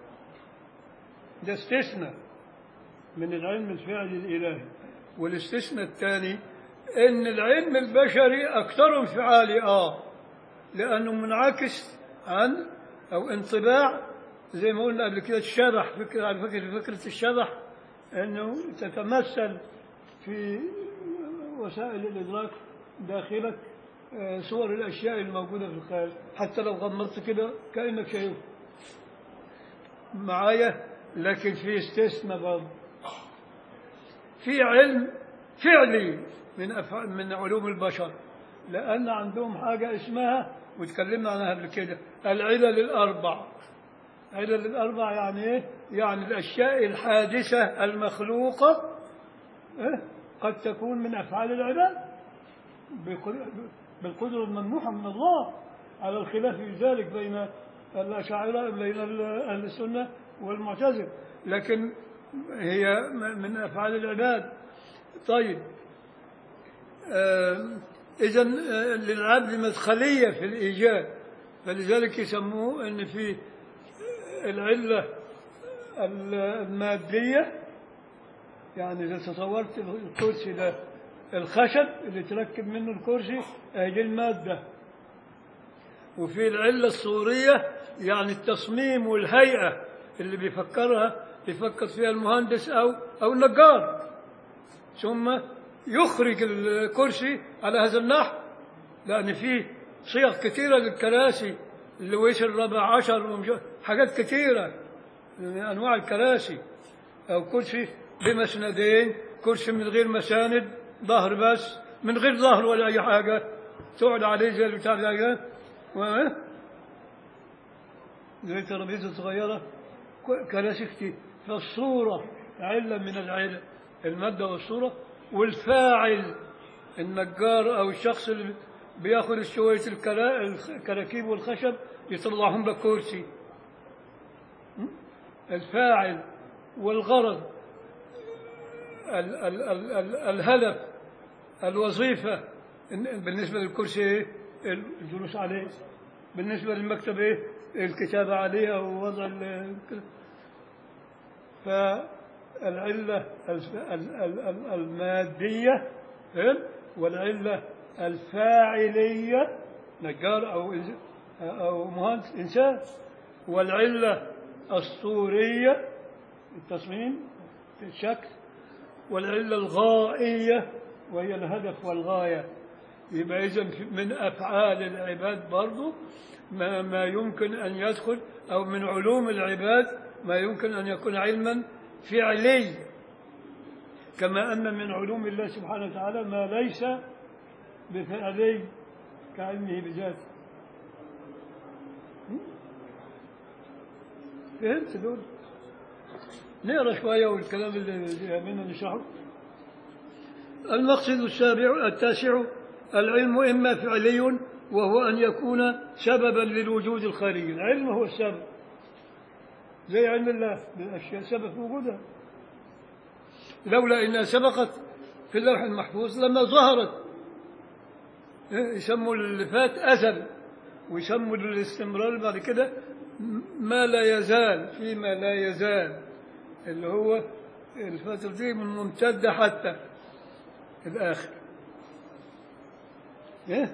ده استثناء من العلم الفعلي الإلهي والاستثناء الثاني ان العلم البشري اكثر انفعالي اه لانه منعكس عن او انطباع زي ما قلنا قبل كده الشبح فكرة على فكرة فكرة الشبح انه تتمثل في وسائل الادراك داخلك آه، صور الاشياء الموجودة في الخارج حتى لو غمضت كده كانك شايفه معايا لكن في استثناء برضه في علم فعلي من أفع... من علوم البشر لأن عندهم حاجة اسمها وتكلمنا عنها قبل كده العلل الأربع علل الأربع يعني إيه؟ يعني الأشياء الحادثة المخلوقة إيه؟ قد تكون من أفعال العباد بقدر- بالقدرة الممنوحة من الله على الخلاف في ذلك بين الأشاعرة بين أهل السنة والمعتزلة لكن هي من أفعال العباد طيب إذا للعبد مدخلية في الإيجاد فلذلك يسموه أن في العلة المادية يعني إذا تصورت الكرسي ده الخشب اللي تركب منه الكرسي هذه المادة وفي العلة الصورية يعني التصميم والهيئة اللي بيفكرها بيفكر فيها المهندس أو أو النجار ثم يخرج الكرسي على هذا النحو لأن في صيغ كثيرة للكراسي اللويس الرابع عشر ومش حاجات كثيرة من أنواع الكراسي أو كرسي بمسندين كرسي من غير مساند ظهر بس من غير ظهر ولا أي حاجة تقعد عليه زي البتاع ده و- زي ترابيزة صغيرة ك- كراسي كتير فالصورة علة من العلة المادة والصورة والفاعل النجار أو الشخص اللي بياخد شوية الكرا- الكراكيب والخشب يطلعهم لك كرسي م? الفاعل والغرض ال ال ال ال الهدف الوظيفة إن- بالنسبة للكرسي إيه؟ الجلوس عليه بالنسبة للمكتب إيه؟ الكتابة عليه أو وضع ال- كده. فالعلة الف- ال- ال- ال- المادية فهم؟ والعلة الفاعلية نجار أو إنس- أو مهندس إنسان والعلة الصورية التصميم الشكل والعلة الغائية وهي الهدف والغاية يبقى إذا من أفعال العباد برضو ما, ما يمكن أن يدخل أو من علوم العباد ما يمكن أن يكون علما فعلي كما أن من علوم الله سبحانه وتعالى ما ليس بفعلي كعلمه بذاته م? فهمت دول نقرا شوية والكلام اللي يهمنا نشرحه المقصد السابع التاسع العلم إما فعلي وهو أن يكون سببا للوجود الخارجي العلم هو السبب زي علم الله بالأشياء سبب في وجودها لولا إنها سبقت في اللوح المحفوظ لما ظهرت يسموا اللي فات أزل ويسموا الاستمرار بعد كده ما لا يزال فيما لا يزال اللي هو الفترة دي من ممتدة حتى الآخر إيه؟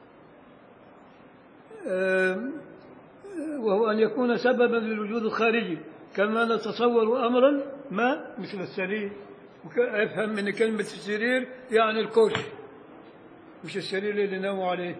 آم، وهو أن يكون سببا للوجود الخارجي كما نتصور أمرا ما مثل السرير وك- افهم من كلمة السرير يعني الكرسي مش السرير اللي ناموا عليه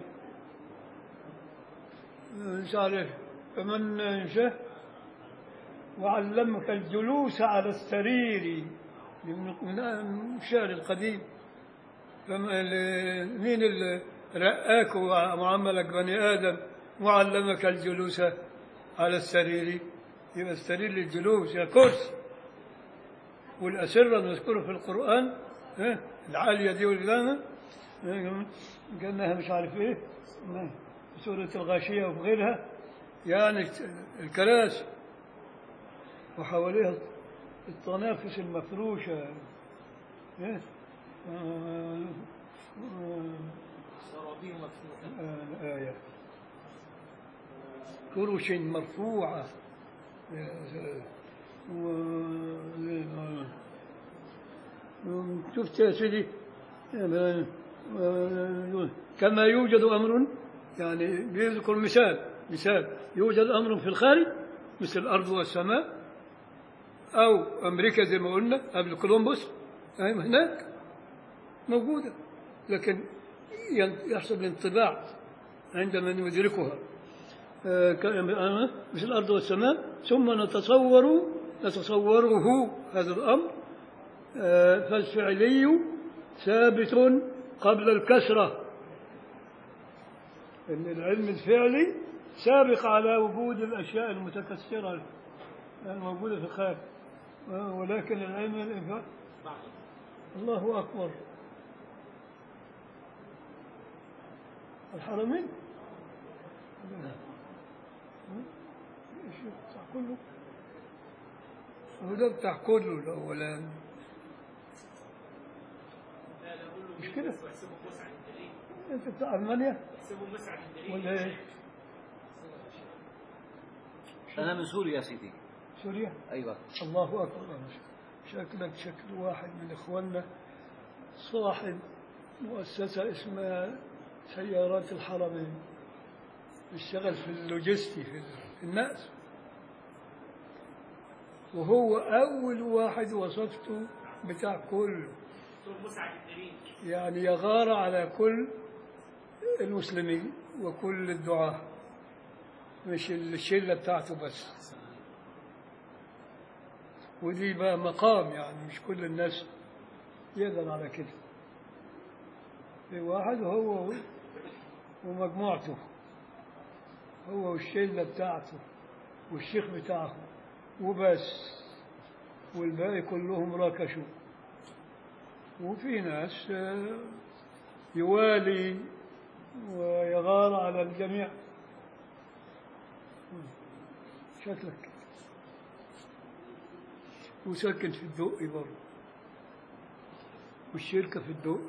مش عارف فمن انشأ وعلمك الجلوس على السرير من من الشعر القديم فما ال- مين اللي رآك وعملك بني آدم وعلمك الجلوس على السرير يبقى السرير للجلوس يا كرسي والأسرة المذكورة في القرآن ها، العالية دي والجامة كأنها مش عارف إيه في سورة الغاشية وفي غيرها يعني الكراسي وحواليها التنافس المفروشة إيه؟ آه، آه، سرابيل مفتوحة آه، الآية فرش مرفوعة و- شفت يا سيدي كما يوجد أمر يعني بيذكر مثال مثال يوجد أمر في الخارج مثل الأرض والسماء أو أمريكا زي ما قلنا قبل كولومبوس أي هناك موجودة لكن يحصل الانطباع عند من يدركها آه، ك- آه، مثل الأرض والسماء ثم نتصور نتصوره هذا الأمر آه، فالفعلي ثابت قبل الكسرة إن العلم الفعلي سابق على وجود الأشياء المتكسرة الموجودة في الخارج آه، ولكن العلم الإنفاق بعد الله أكبر الحرمين ايش بتاع كله هو ده بتاع كله الأولاني لا لا قول له مش مين كده؟ بس واحسبه مسعد انت ليه؟ أنت بتاع ألمانيا احسبه مسعد انت ليه؟ ولا إيه؟ أنا من سوريا يا سيدي سوريا أيوة الله أكبر شكلك شكل واحد من إخواننا صاحب مؤسسة اسمها سيارات الحرمين يشتغل في اللوجستي في النقل وهو أول واحد وصفته بتاع كله دكتور مسعد انت ليه؟ يعني يغار على كل المسلمين وكل الدعاة مش الشلة بتاعته بس ودي بقى مقام يعني مش كل الناس يقدر على كده في واحد هو ومجموعته هو والشلة بتاعته والشيخ بتاعه وبس والباقي كلهم ركشوا وفي ناس آه، يوالي ويغار على الجميع شكلك كده. وساكن في الدقي برضه والشركة في الدقي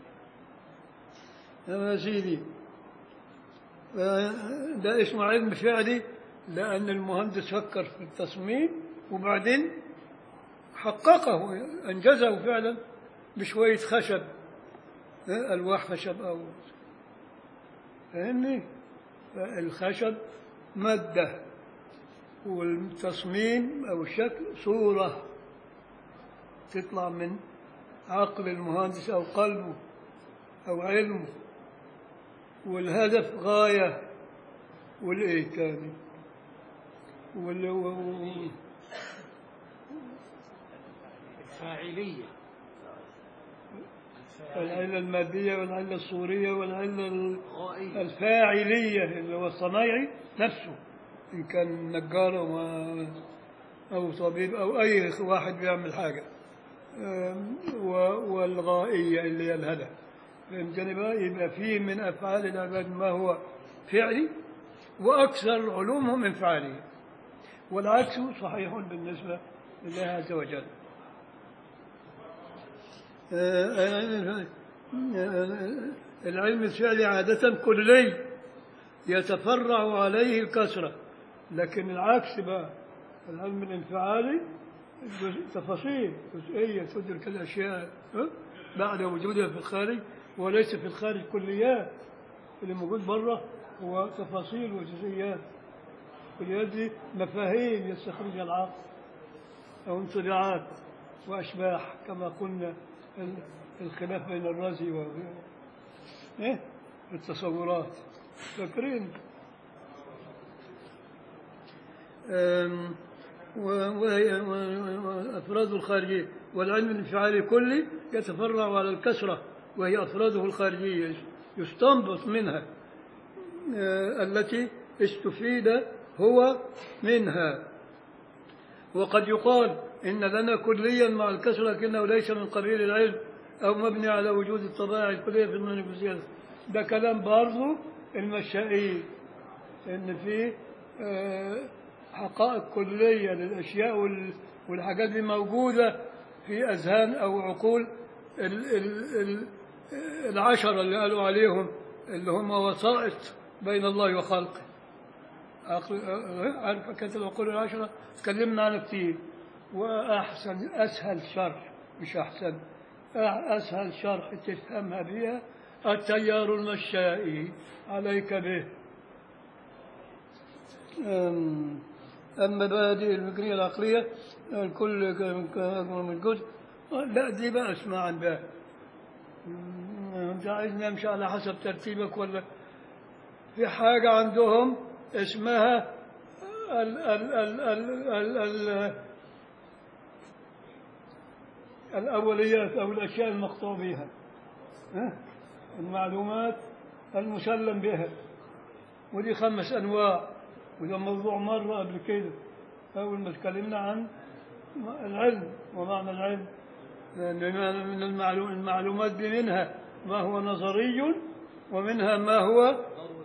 يا سيدي آه، ده اسمه علم فعلي لأن المهندس فكر في التصميم وبعدين حققه أنجزه فعلا بشوية خشب آه، ألواح خشب أو فاهمني الخشب مادة والتصميم أو الشكل صورة تطلع من عقل المهندس أو قلبه أو علمه والهدف غاية والإيه تاني وال... و- الفاعلية والعلة المادية والعلة الصورية والعلة ال- غائية الفاعلية اللي هو الصنايعي نفسه إن كان نجار أو ما- أو طبيب أو أي واحد بيعمل حاجة أم، و- والغائية اللي هي الهدف فهمتني بقى يبقى فيه من أفعال العباد ما هو فعلي وأكثر علومهم انفعالية والعكس صحيح بالنسبة لله عز وجل العلم الفعلي عادة كلي يتفرع عليه الكثرة لكن العكس بقى العلم الانفعالي جزء- تفاصيل جزئية تدرك الأشياء ها؟ بعد وجودها في الخارج وليس في الخارج كليات اللي موجود بره هو تفاصيل وجزئيات كليات دي مفاهيم يستخرجها العقل أو انطلاعات وأشباح كما قلنا ال- الخلاف بين الرازي وغيره إيه؟ التصورات فاكرين أم، و- وهي- و- وأفراد الخارجية والعلم الانفعالي كلي يتفرع على الكسرة وهي أفراده الخارجية يستنبط منها آه، التي استفيد هو منها وقد يقال إن لنا كليا مع الكسر لكنه ليس من قبيل العلم أو مبني على وجود الطبائع الكلية في المنفسيات ده كلام برضه المشائيين إن في آه، حقائق كلية للأشياء وال- والحاجات دي موجودة في أذهان أو عقول ال- ال- ال- العشرة اللي قالوا عليهم اللي هم وسائط بين الله وخلقه عقل عارف حكاية العقول العشرة تكلمنا عنها كتير وأحسن أسهل شرح مش أحسن أ- أسهل شرح تفهمها بها التيار المشائي عليك به أم أما بقى دي الفكرية العقلية الكل ك- ك- أكبر من الجزء لا دي بقى اسمع عن بقى أم، أنت عايز نمشي على حسب ترتيبك ولا في حاجة عندهم اسمها ال ال ال ال ال ال الأوليات أو الأشياء المقطوع بها ها؟ المعلومات المسلم بها ودي خمس أنواع وده موضوع مرة قبل كده أول ما اتكلمنا عن العلم ومعنى العلم لأن من المعلوم المعلومات دي منها ما هو نظري ومنها ما هو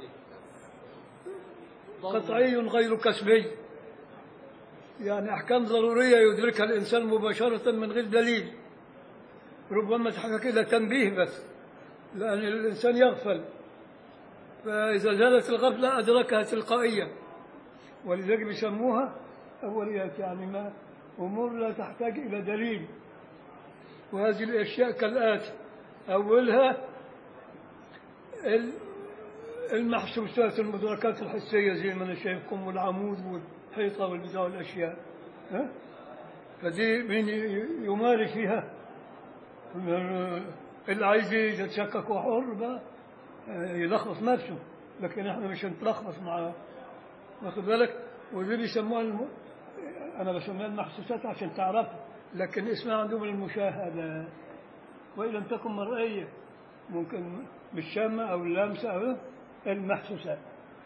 ضروري قطعي غير كسبي يعني أحكام ضرورية يدركها الإنسان مباشرة من غير دليل ربما تحتاج إلى تنبيه بس لأن الإنسان يغفل فإذا زالت الغفلة أدركها تلقائيا ولذلك بيسموها أوليات يعني ما أمور لا تحتاج إلى دليل وهذه الأشياء كالآتي أولها ال- المحسوسات المدركات الحسية زي ما أنا شايفكم والعمود والحيطة والبتاع والأشياء ها؟ فدي مين ي- يمارس فيها اللي عايز يتشكك وحر بقى آه، يلخبط نفسه لكن احنا مش هنتلخبط مع واخد بالك ودي بيسموها الم... انا بسميها المحسوسات عشان تعرفها لكن اسمها عندهم المشاهدة وإن لم تكن مرئية ممكن بالشامة أو اللمسة أو المحسوسات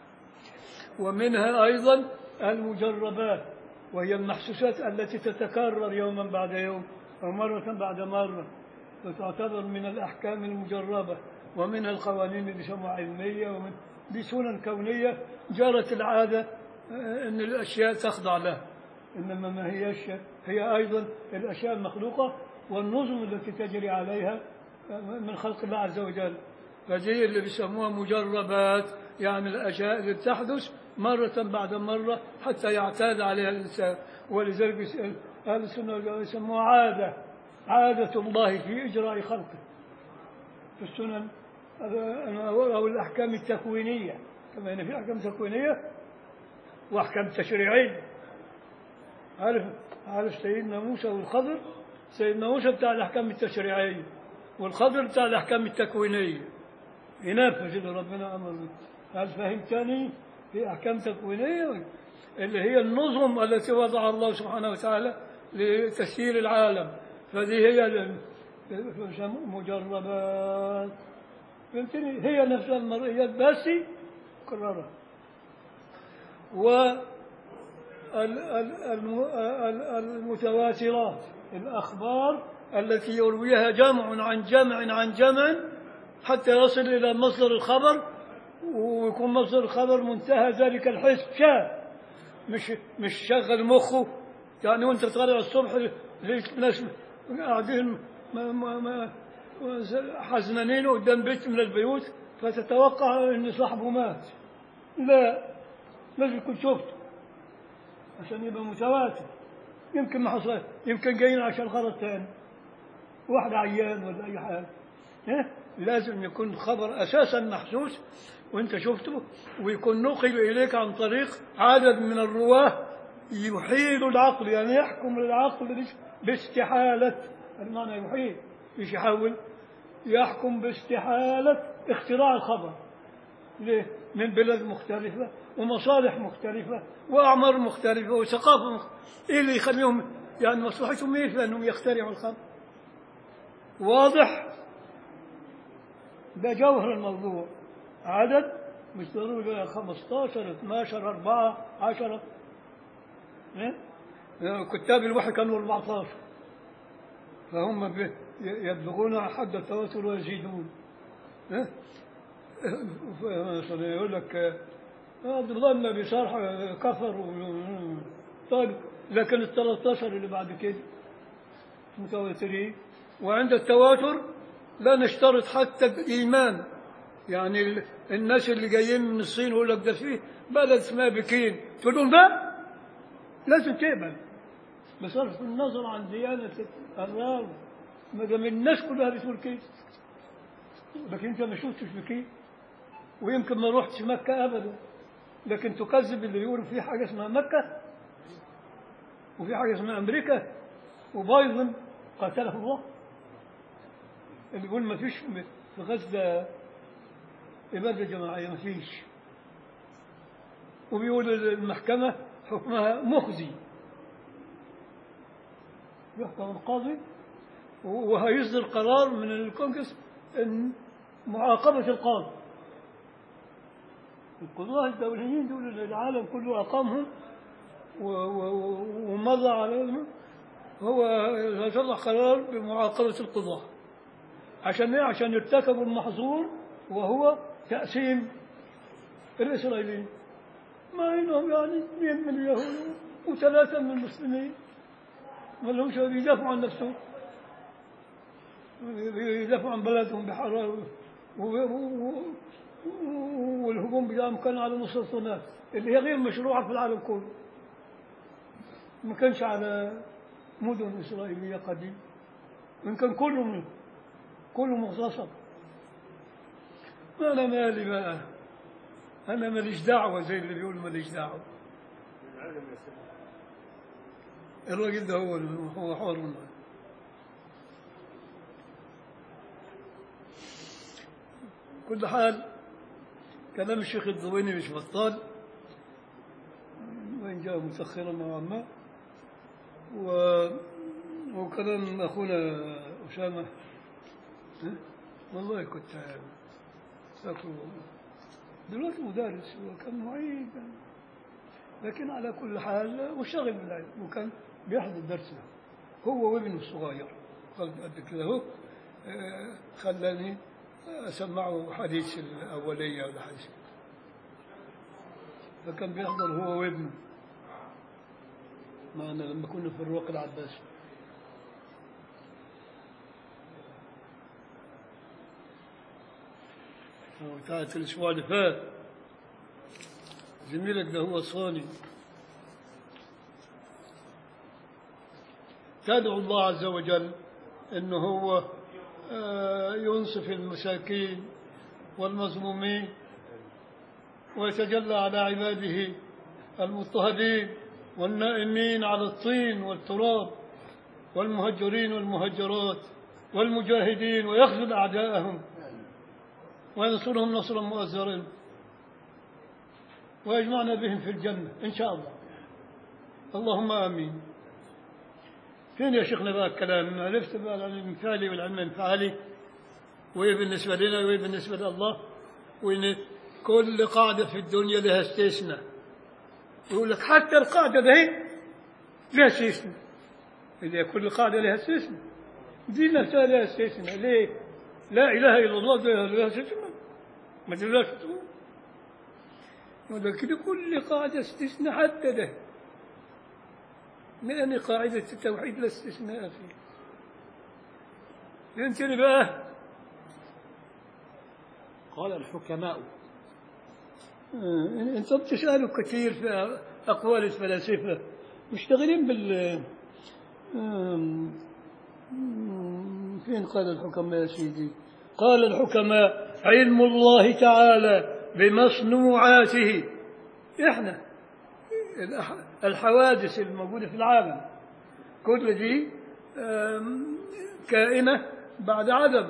ومنها أيضا المجربات وهي المحسوسات التي تتكرر يوما بعد يوم أو مرة بعد مرة وتعتبر من الأحكام المجربة ومنها القوانين اللي بيسموها علمية ومن دي سنن كونية جرت العادة آه، أن الأشياء تخضع لها إنما ما هيش هي أيضا الأشياء المخلوقة والنظم التي تجري عليها آه، من خلق الله عز وجل فدي اللي بيسموها مجربات يعني الأشياء اللي بتحدث مرة بعد مرة حتى يعتاد عليها الإنسان ولذلك يسأل أهل السنة والجماعة يسموها عادة عادة الله في إجراء خلقه في السنن أو الأحكام التكوينية كما أن في أحكام تكوينية وأحكام تشريعية عارف عارف سيدنا موسى والخضر سيدنا موسى بتاع الأحكام التشريعية والخضر بتاع الأحكام التكوينية ينفذ اللي ربنا أمر به هل فهمتني في أحكام تكوينية اللي هي النظم التي وضعها الله سبحانه وتعالى لتسيير العالم فهذه هي ال- مجربات فهمتني هي نفسها المرئيات بس كررها و ال- ال- الم- ال- المتواترات الأخبار التي يرويها جمع عن جمع عن جمع حتى يصل إلى مصدر الخبر ويكون مصدر الخبر منتهى ذلك الحس شاب مش مش شغل مخه يعني وانت طالع الصبح لقيت ناس قاعدين ما ما ما حزنانين قدام بيت من البيوت فتتوقع ان صاحبه مات لا لازم يكون شفته عشان يبقى متواتر يمكن ما حصل يمكن جايين عشان غرض تاني واحد عيان ولا اي حاجه ها؟ لازم يكون خبر اساسا محسوس وانت شفته ويكون نقل اليك عن طريق عدد من الرواه يحيل العقل يعني يحكم العقل باستحاله المعنى يحيل مش يحاول يحكم باستحاله اختراع الخبر ليه؟ من بلاد مختلفة ومصالح مختلفة وأعمار مختلفة وثقافة مختلفة إيه اللي يخليهم يعني مصلحتهم إيه في أنهم يخترعوا الخمر واضح ده جوهر الموضوع عدد مش ضروري 15 12 4 10 إيه؟ كتاب الوحي كانوا 14 فهم بي- يبلغون حد التواتر ويزيدون إيه؟ مثلا يقول لك آه، عبد الله بن ابي صالح كفر و- طيب لكن ال 13 اللي بعد كده متواترين وعند التواتر لا نشترط حتى الايمان يعني ال- الناس اللي جايين من الصين يقول لك ده فيه بلد اسمها بكين تقول لهم لا لازم تقبل بصرف النظر عن ديانة الراوي ما دام الناس كلها بتقول كده لكن انت ما شفتش بكين ويمكن ما رحتش مكة أبدا لكن تكذب اللي يقولوا في حاجة اسمها مكة وفي حاجة اسمها أمريكا وبايدن قاتله الله اللي يقول ما فيش في غزة إبادة جماعية ما فيش وبيقول المحكمة حكمها مخزي يحكم القاضي وهيصدر قرار من الكونغرس ان معاقبة القاضي القضاة الدوليين دول اللي العالم كله أقامهم و- و- و- ومضى عليهم هو يطلع قرار بمعاقبة القضاة عشان ايه؟ عشان ارتكبوا المحظور وهو تقسيم الإسرائيليين ما إنهم يعني اثنين من اليهود وثلاثة من المسلمين ما لهمش بيدافعوا عن نفسهم بيدافعوا عن بلدهم بحرارة و- و- و- والهجوم بتاعهم كان على مستوطنات اللي هي غير مشروعة في العالم كله ما كانش على مدن إسرائيلية قديم من كان كله منه كله مغتصب أنا مالي بقى أنا ماليش دعوة زي اللي بيقول ماليش دعوة الراجل ده هو هو حر كل حال كلام الشيخ الضويني مش بطال وإن جاء متأخرا نوعا ما و... وكلام أخونا أسامة ها؟ والله كنت فاكره دلوقتي مدرس وكان معيد لكن على كل حال مشتغل بالعلم وكان بيحضر درسنا هو وابنه الصغير قد قد كده هو آه، خلاني أسمعه حديث الأولية ولا حديث فكان بيحضر هو وابنه معنا لما كنا في الرواق العباسي بتاعت الأسبوع اللي فات زميلك ده هو صاني تدعو الله عز وجل انه هو آه، ينصف المساكين والمظلومين ويتجلى على عباده المضطهدين والنائمين على الطين والتراب والمهجرين والمهجرات والمجاهدين ويخذل أعداءهم وينصرهم نصرا مؤزرا ويجمعنا بهم في الجنة إن شاء الله اللهم آمين فين يا شيخنا بقى الكلام عرفت بقى العلم المثالي والعلم الانفعالي وايه بالنسبة لنا وايه بالنسبة لله وان كل قاعدة في الدنيا لها استثناء يقول لك حتى القاعدة ده لها استثناء إذا كل قاعدة لها استثناء دي نفسها لها استثناء ليه؟ لا إله إلا الله ده لها استثناء ما تقدرش تقول ولكن كل قاعدة استثناء حتى ده لأن قاعدة التوحيد لا استثناء فيه فهمتني بقى؟ قال الحكماء آه، انتم بتسألوا كثير في أقوال الفلاسفة مشتغلين بال آم، آم، فين قال الحكماء يا سيدي قال الحكماء علم الله تعالى بمصنوعاته احنا الأح- الحوادث الموجودة في العالم كل دي آم، كائنة بعد عدم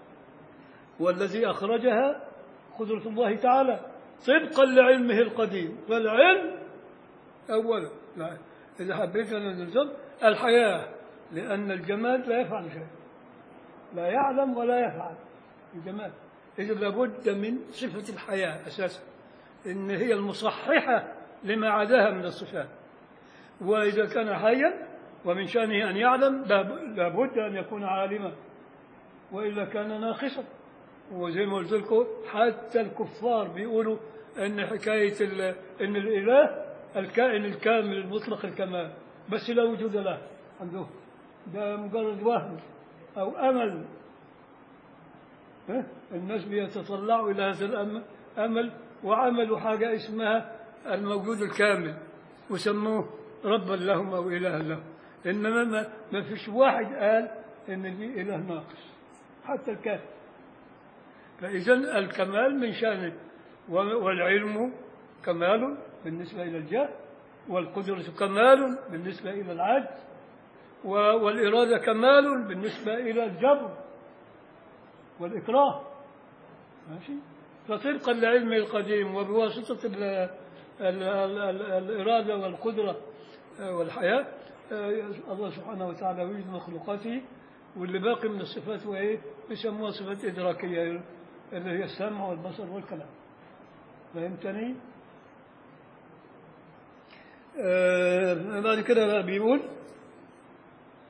والذي أخرجها قدرة الله تعالى طبقا لعلمه القديم فالعلم أولا لا إذا حبيت أن نلزم الحياة لأن الجماد لا يفعل شيء لا يعلم ولا يفعل الجماد إذا لابد من صفة الحياة أساسا إن هي المصححة لما عداها من الصفات وإذا كان حيا ومن شأنه أن يعلم لاب- لابد أن يكون عالما وإلا كان ناقصا وزي ما قلت لكم حتى الكفار بيقولوا ان حكايه ال- ان الاله الكائن الكامل المطلق الكمال بس لا وجود له عندهم ده مجرد وهم او امل ها؟ الناس بيتطلعوا الى هذا الامل امل وعملوا حاجه اسمها الموجود الكامل وسموه ربا لهم او الها لهم انما ما, ما فيش واحد قال ان دي اله ناقص حتى الكافر فإذا الكمال من شأنه و- والعلم كمال بالنسبة إلى الجهل والقدرة كمال بالنسبة إلى العجز و- والإرادة كمال بالنسبة إلى الجبر والإكراه ماشي فطبقا لعلمه القديم وبواسطة ال ال ال ال الإرادة والقدرة آه، والحياة آه، الله سبحانه وتعالى يوجد مخلوقاته واللي باقي من الصفات هو ايه؟ بيسموها صفات إدراكية اللي هي السمع والبصر والكلام فهمتني؟ آه بعد كده بقى بيقول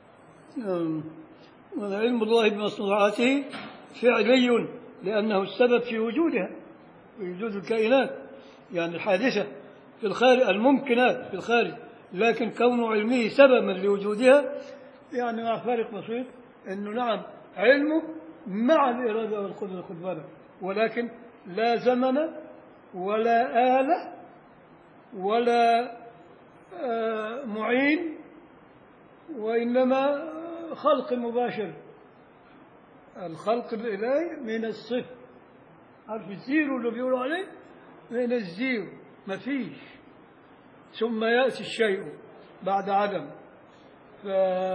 أم، علم الله بمصنوعاته فعلي لأنه السبب في وجودها في وجود الكائنات يعني الحادثة في الخارج الممكنات في الخارج لكن كون علمه سببا لوجودها يعني مع فارق بسيط انه نعم علمه مع الاراده والقدره خد بالك ولكن لا زمن ولا اله ولا آه، معين وانما خلق مباشر الخلق الالهي من الصفر عارف الزيرو اللي بيقولوا عليه من الزيرو ما فيش ثم يأتي الشيء بعد عدم ف...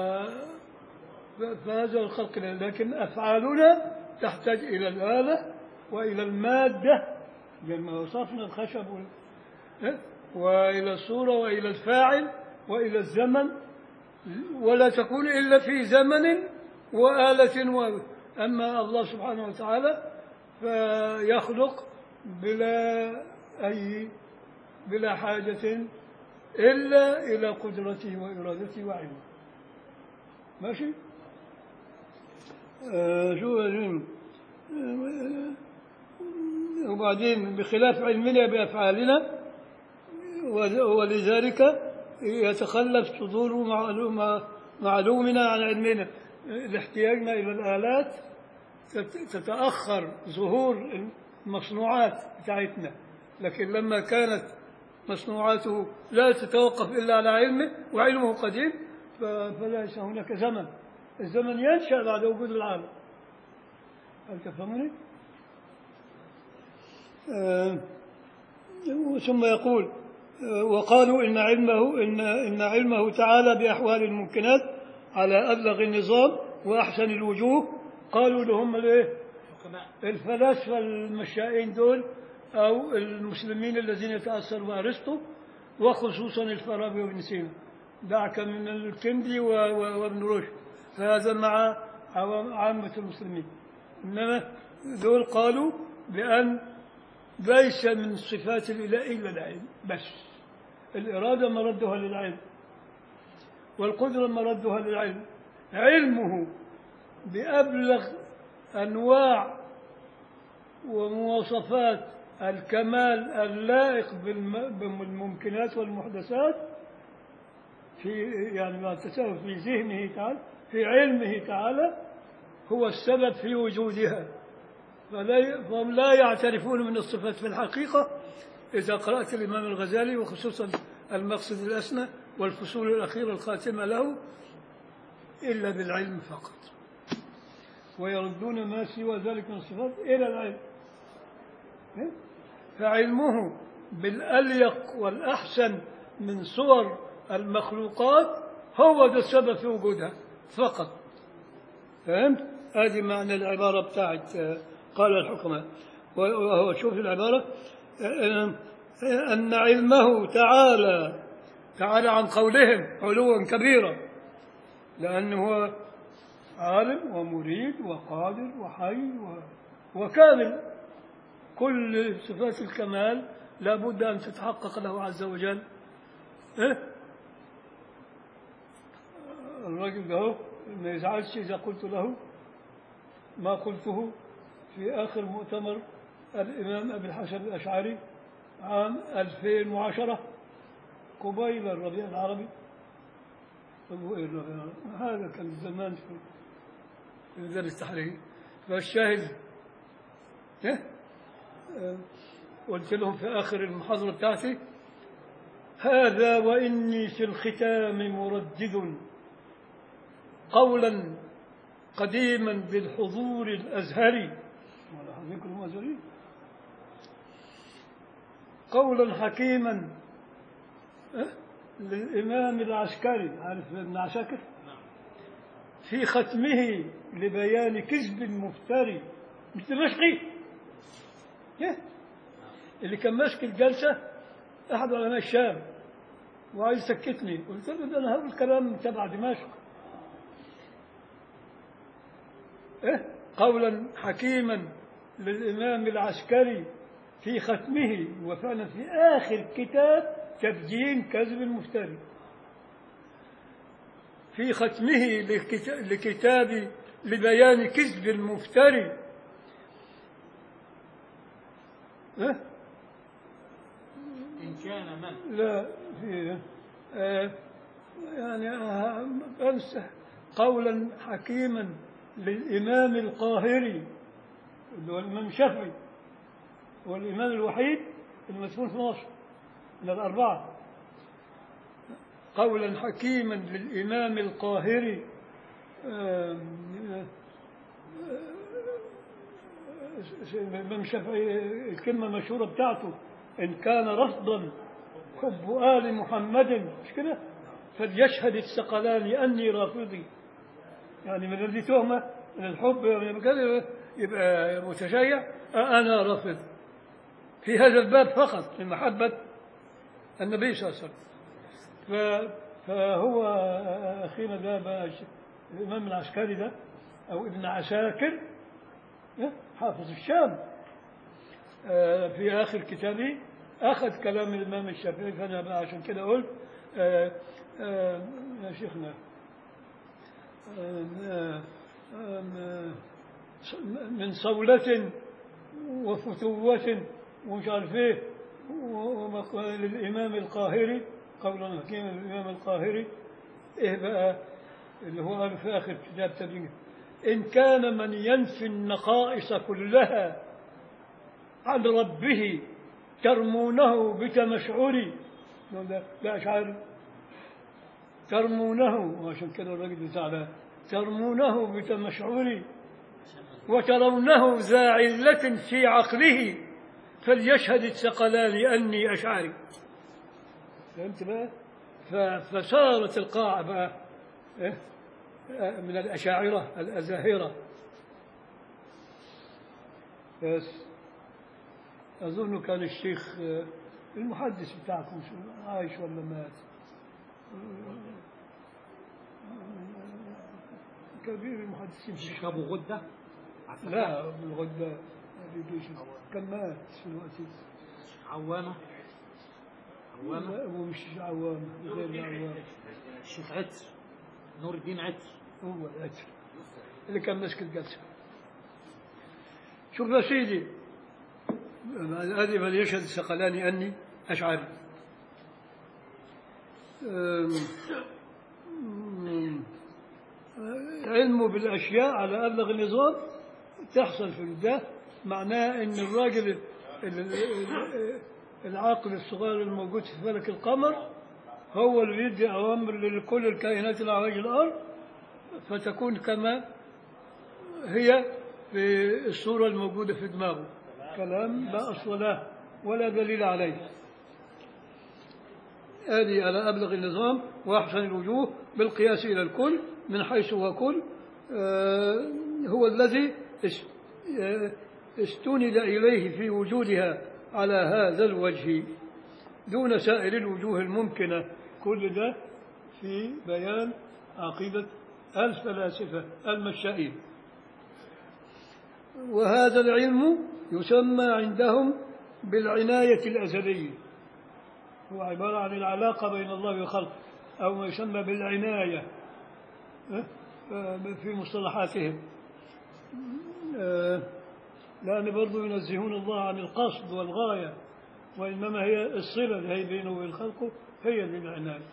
ف- فهذا الخلق الإلهي. لكن أفعالنا تحتاج إلى الآلة وإلى المادة زي ما وصفنا الخشب وال... إيه؟ وإلى الصورة وإلى الفاعل وإلى الزمن ولا تكون إلا في زمن وآلة و... أما الله سبحانه وتعالى فيخلق بلا أي بلا حاجة إلا إلى قدرته وإرادته وعلمه ماشي آه شو علم آه، وبعدين بخلاف علمنا بأفعالنا و- ولذلك يتخلف صدور معلوم معلومنا عن علمنا لاحتياجنا إلى الآلات تت- تتأخر ظهور المصنوعات بتاعتنا لكن لما كانت مصنوعاته لا تتوقف إلا على علمه وعلمه قديم ف- فليس هناك زمن الزمن ينشأ بعد وجود العالم هل تفهموني؟ آه، ثم يقول آه، وقالوا إن علمه إن إن علمه تعالى بأحوال الممكنات على أبلغ النظام وأحسن الوجوه قالوا لهم الإيه؟ حكماء الفلاسفة المشائين دول أو المسلمين الذين يتأثروا بأرسطو وخصوصا الفارابي وابن سينا دعك من الكندي و- و- وابن رشد فهذا مع عوام- عامة المسلمين إنما دول قالوا بأن ليس من صفات الإله إلا العلم بس الإرادة مردها للعلم والقدرة مردها للعلم علمه بأبلغ أنواع ومواصفات الكمال اللائق بالم- بالممكنات والمحدثات في يعني ما تساوي في ذهنه تعالى في علمه تعالى هو السبب في وجودها فلا فهم لا يعترفون من الصفات في الحقيقة إذا قرأت الإمام الغزالي وخصوصا المقصد الأسنى والفصول الأخيرة الخاتمة له إلا بالعلم فقط ويردون ما سوى ذلك من الصفات إلى العلم إيه؟ فعلمه بالأليق والأحسن من صور المخلوقات هو ده السبب في وجودها فقط فهمت؟ هذه معنى العبارة بتاعت آه، قال الحكماء وهو شوف العبارة آه، آه، أن علمه تعالى تعالى عن قولهم علوا كبيرا لأنه هو عالم ومريد وقادر وحي و... وكامل كل صفات الكمال لابد أن تتحقق له عز وجل إيه؟ الرجل ده ما يزعلش إذا قلت له ما قلته في آخر مؤتمر الإمام أبي الحسن الأشعري عام 2010 قبيل الربيع العربي أبو إيه الربيع العربي هذا كان زمان في في مدرس التحرير فالشاهد إيه؟ آه، قلت لهم في آخر المحاضرة بتاعتي هذا وإني في الختام مردد قولا قديما بالحضور الأزهري ولا حضركم أزهري قولا حكيما أه؟ للإمام العسكري عارف ابن عساكر في ختمه لبيان كذب مفتري مش دمشقي إيه؟ اللي كان ماسك الجلسة أحد علماء الشام وعايز يسكتني قلت له ده أنا هقول كلام تبع دمشق إيه؟ قولا حكيما للإمام العسكري في ختمه وفعلا في آخر كتاب تبجين كذب المفتري في ختمه لكت- لكتاب لبيان كذب المفتري ها؟ إن كان من لا في آه يعني آه، أنسى قولا حكيما للإمام القاهري اللي هو الإمام الشافعي هو الإمام الوحيد المدفون في مصر من الأربعة قولا حكيما للإمام القاهري آه، آه، الإمام الشافعي الكلمة المشهورة بتاعته إن كان رفضا حب آل محمد مش كده فليشهد الثقلان أني رافضي يعني من الذي تهمة من الحب يعني كده يبقى متشيع أنا رافض في هذا الباب فقط من محبة النبي صلى الله عليه وسلم ف- فهو أخينا ده بقى الإمام العسكري ده أو ابن عساكر إيه؟ حافظ الشام آه، في آخر كتابه أخذ كلام الإمام الشافعي فأنا بقى عشان كده قلت آه، آه، يا شيخنا آه، آه، آه، من صولة وفتوة ومش عارف ايه ومق- للإمام القاهري قولا حكيما للإمام القاهري إيه بقى اللي هو قال في آخر كتاب تبيين إن كان من ينفي النقائص كلها عن ربه ترمونه بتمشعري لا لا أشعر ترمونه وعشان كده الراجل بتاع ده ترمونه بتمشعري وترونه ذا علة في عقله فليشهد الثقلان أني أشعري فهمت بقى؟ ف- فصارت القاعة بقى إيه؟ آه، من الأشاعرة الأزاهرة بس أظن كان الشيخ آه، المحدث بتاعكم شو- عايش ولا مات كبير المحدثين في الشيخ أبو غدة عارف لا ابن الغدة ما بيجيش كان مات في الوقت ده. عوامة عوامة لا هو مش عوام غير العوام الشيخ عتر نور الدين عتر هو الأجر اللي كان ماسك الجلسة شوف يا سيدي هذه من يشهد الثقلان أني أشعري أم، أم، علمه بالأشياء على أبلغ النظام تحصل في ده معناه أن الراجل ال- ال- ال- العاقل الصغير الموجود في فلك القمر هو اللي بيدي أوامر لكل الكائنات اللي على وجه الأرض فتكون كما هي في الصورة الموجودة في دماغه كلام لا أصل له ولا دليل عليه هذه على أبلغ النظام وأحسن الوجوه بالقياس إلى الكل من حيث هو كل آه، هو الذي اس- آه، استند إليه في وجودها على هذا الوجه دون سائر الوجوه الممكنة كل ده في بيان عقيدة الفلاسفة المشائين وهذا العلم يسمى عندهم بالعناية الأزلية هو عبارة عن العلاقة بين الله والخلق أو ما يسمى بالعناية أه؟ آه، في مصطلحاتهم آه، لأن برضو ينزهون الله عن القصد والغاية وإنما هي الصلة اللي هي بينه وبين خلقه هي اللي العناية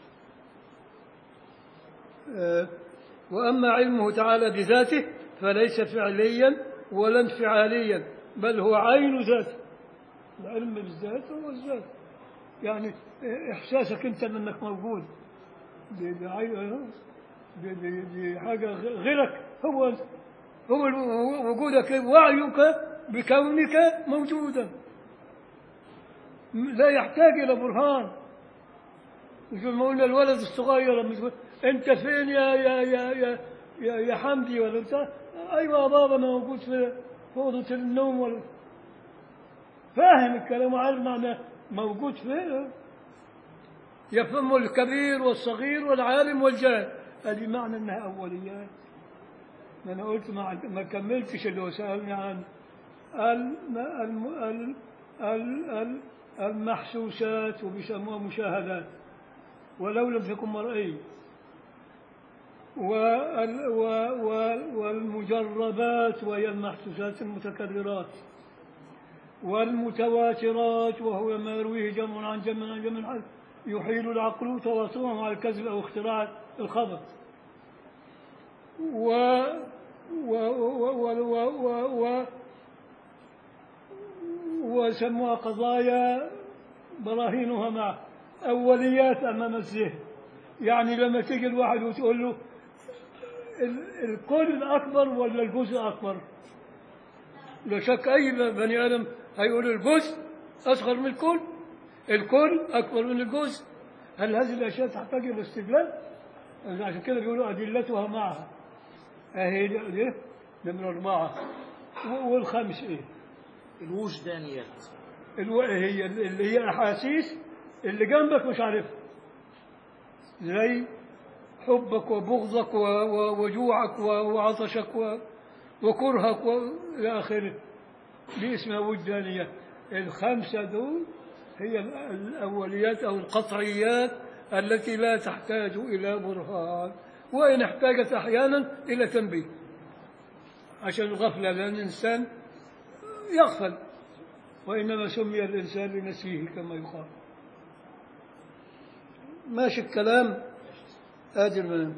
آه، وأما علمه تعالى بذاته فليس فعليا ولا انفعاليا بل هو عين ذاته العلم بالذات هو الذات يعني إحساسك أنت أنك موجود دي, دي, عين- دي, دي, دي حاجة غ- غيرك هو أنت. هو ال- وجودك وعيك بكونك موجودا لا يحتاج إلى برهان مثل ما قلنا الولد الصغير لما يقول انت فين يا يا يا يا يا, يا حمدي ولا انت ايوه يا بابا انا موجود في في اوضه النوم ولا فاهم الكلام وعارف معناه موجود فين يفهم الكبير والصغير والعالم والجاهل هذه معنى انها اوليات ما انا قلت ما, ما كملتش اللي هو سالني عن الم- الم- ال- ال- ال- المحسوسات وبيسموها مشاهدات ولو لم تكن مرئية وال و- و- والمجربات وهي المحسوسات المتكررات والمتواترات وهو ما يرويه جمع عن جمع عن جمع عن يحيل العقل تواصلهم على الكذب أو اختراع الخبر و و و و و و و وسموها قضايا براهينها مع أوليات أمام الذهن يعني لما تيجي الواحد وتقول له ال- الكل أكبر ولا الجزء أكبر لا شك أي بني آدم هيقول الجزء أصغر من الكل الكل أكبر من الجزء هل هذه الأشياء تحتاج إلى استدلال؟ عشان كده بيقولوا أدلتها معها أهي دي دي نمرة أربعة و- والخامس إيه؟ الوجدانيات الو... هي اللي هي أحاسيس اللي جنبك مش عارفها زي حبك وبغضك و... و... وجوعك و... وعطشك و... وكرهك وإلى آخره دي اسمها وجدانية الخمسة دول هي ال- الأوليات أو القطعيات التي لا تحتاج إلى برهان وإن احتاجت أحيانا إلى تنبيه عشان الغفلة لأن الإنسان يغفل وإنما سمي الإنسان لنسيه كما يقال ماشي الكلام آدي المنام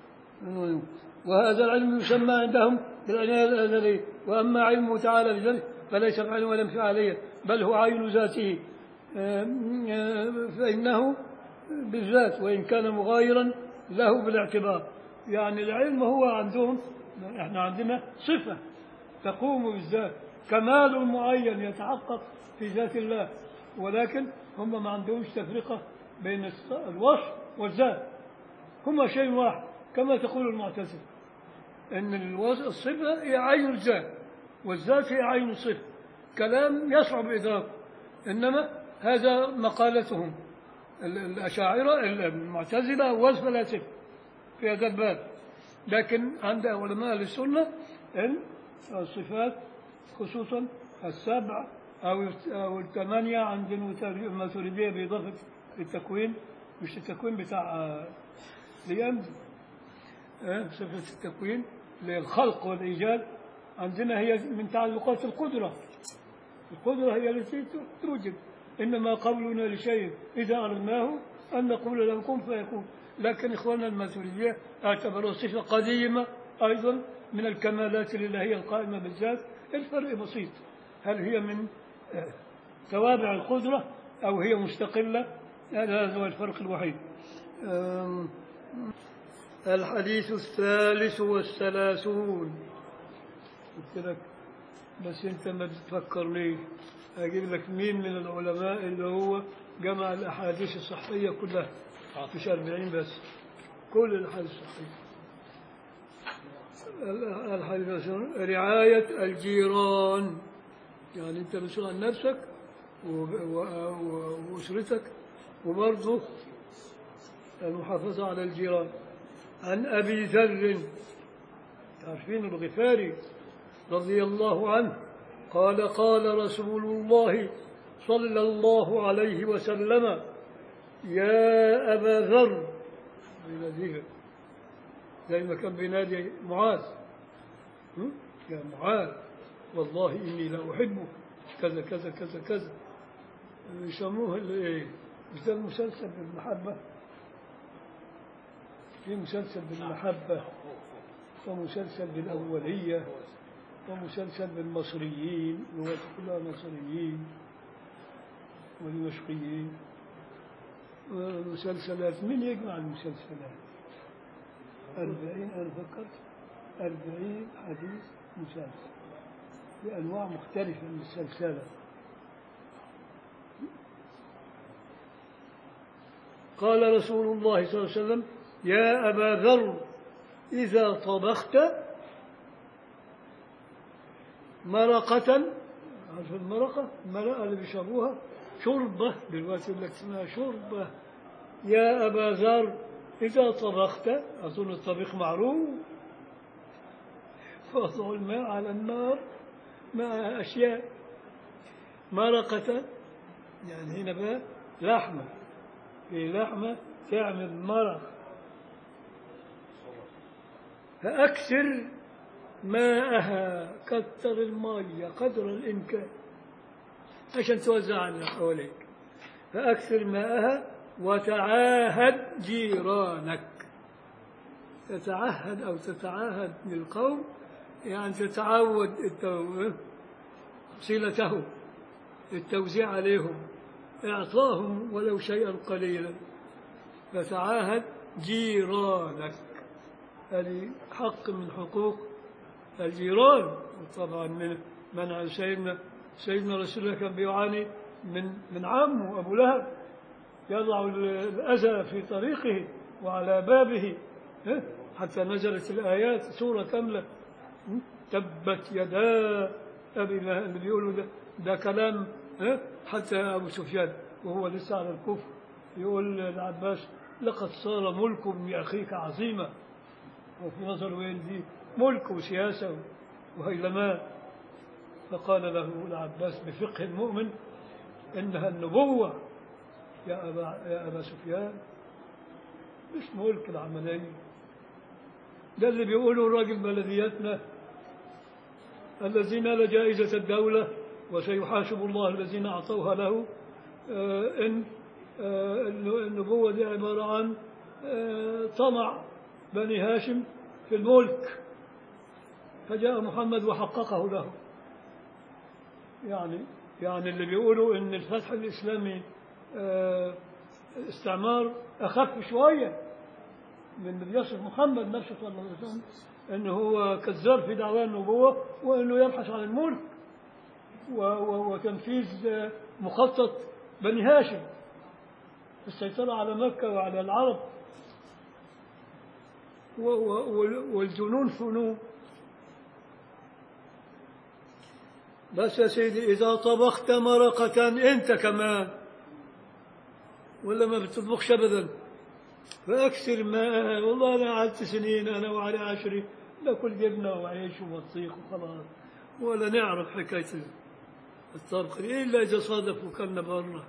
وهذا العلم يسمى عندهم بالعناية الأزلية وأما علمه تعالى بذلك فليس فعلا ولم فعليا بل هو عين ذاته آم، آم، فإنه بالذات وإن كان مغايرا له بالاعتبار يعني العلم هو عندهم احنا عندنا صفة تقوم بالذات كمال معين يتحقق في ذات الله ولكن هم ما عندهمش تفرقة بين الص- الوصف والذات هما شيء واحد كما تقول المعتزلة ان الوصف الصفة هي عين الذات والذات هي عين الصفة كلام يصعب إدراكه إنما هذا مقالتهم ال- الأشاعرة المعتزلة والفلاسفة في هذا الباب لكن عند علماء أهل السنة أن الصفات خصوصا السبع أو أو الثمانية عند الماتريدية بإضافة التكوين مش التكوين بتاع آه، ليام آه، صفة التكوين اللي هي الخلق والإيجاد عندنا هي من تعلقات القدرة القدرة هي التي توجد إنما قولنا لشيء إذا أردناه أن نقول له كن فيكون لكن إخواننا الماتريدية اعتبروا صفة قديمة أيضا من الكمالات الإلهية القائمة بالذات الفرق بسيط هل هي من آه، توابع القدرة أو هي مستقلة هذا هو الفرق الوحيد آم، الحديث الثالث والثلاثون قلت لك بس انت ما بتفكرنيش اجيب لك مين من العلماء اللي هو جمع الاحاديث الصحيه كلها مش 40 بس كل الاحاديث الصحيه ال- الحديث الثالث، رعايه الجيران يعني انت مسؤول عن نفسك و- و- و- واسرتك وبرضه المحافظه على الجيران عن ابي ذر عارفين الغفاري رضي الله عنه قال قال رسول الله صلى الله عليه وسلم يا أبا ذر بيناديه زي ما كان بينادي معاذ هم؟ يا معاذ والله إني لا أحبك كذا كذا كذا كذا يسموه ال- إيه مش ده المسلسل بالمحبة في مسلسل بالمحبة ومسلسل بالأولية ومسلسل بالمصريين لغات كلها مصريين والمشقيين ومسلسلات من يجمع المسلسلات أربعين أنا فكرت أربعين حديث مسلسل بأنواع مختلفة من السلسلة قال رسول الله صلى الله عليه وسلم يا أبا ذر إذا طبخت مرقة عارف المرقة المرقة اللي بيشربوها شربة دلوقتي يقول لك اسمها شربة يا أبا ذر إذا طبخت أظن الطبيخ معروف وضع الماء على النار مع أشياء مرقة يعني هنا بقى لحمة في لحمة تعمل مرق فأكثر ماءها كثر المية قدر الإمكان عشان توزع على حواليك فأكثر ماءها وتعاهد جيرانك تتعهد أو تتعاهد للقوم يعني تتعود التو- صلته التوزيع عليهم إعطاهم ولو شيئا قليلا فتعاهد جيرانك هذه حق من حقوق الجيران طبعا من منع سيدنا سيدنا رسول الله كان بيعاني من من عمه أبو لهب يضع الأذى في طريقه وعلى بابه ها؟ حتى نزلت الآيات سورة كاملة م? تبت يدا أبي لهب اللي بيقولوا ده ده كلام ها؟ حتى أبو سفيان وهو لسه على الكفر يقول العباس لقد صار ملك ابن أخيك عظيما وفي نظر وين دي ملك وسياسة وهيلمان فقال له العباس بفقه المؤمن إنها النبوة يا أبا, يا أبا سفيان مش ملك العملية ده اللي بيقوله الراجل بلدياتنا الذين نال جائزة الدولة وسيحاسب الله الذين أعطوها له آه، إن آه، النبوة دي عبارة عن آه، طمع بني هاشم في الملك فجاء محمد وحققه له يعني يعني اللي بيقولوا ان الفتح الاسلامي آه، استعمار اخف شويه من اللي بيصف محمد نفسه صلى الله عليه وسلم انه هو كذاب في دعوى النبوه وانه يبحث عن الملك و- و- وتنفيذ آه، مخطط بني هاشم السيطره على مكه وعلى العرب و- و- وال- والجنون فنون بس يا سيدي إذا طبخت مرقة أنت كمان ولا ما بتطبخش أبدا فأكثر ماءها والله أنا قعدت سنين أنا وعلى عشري ناكل جبنة وعيش وبطيخ وخلاص ولا نعرف حكاية الطبخ دي إلا إذا صادف وكلنا برا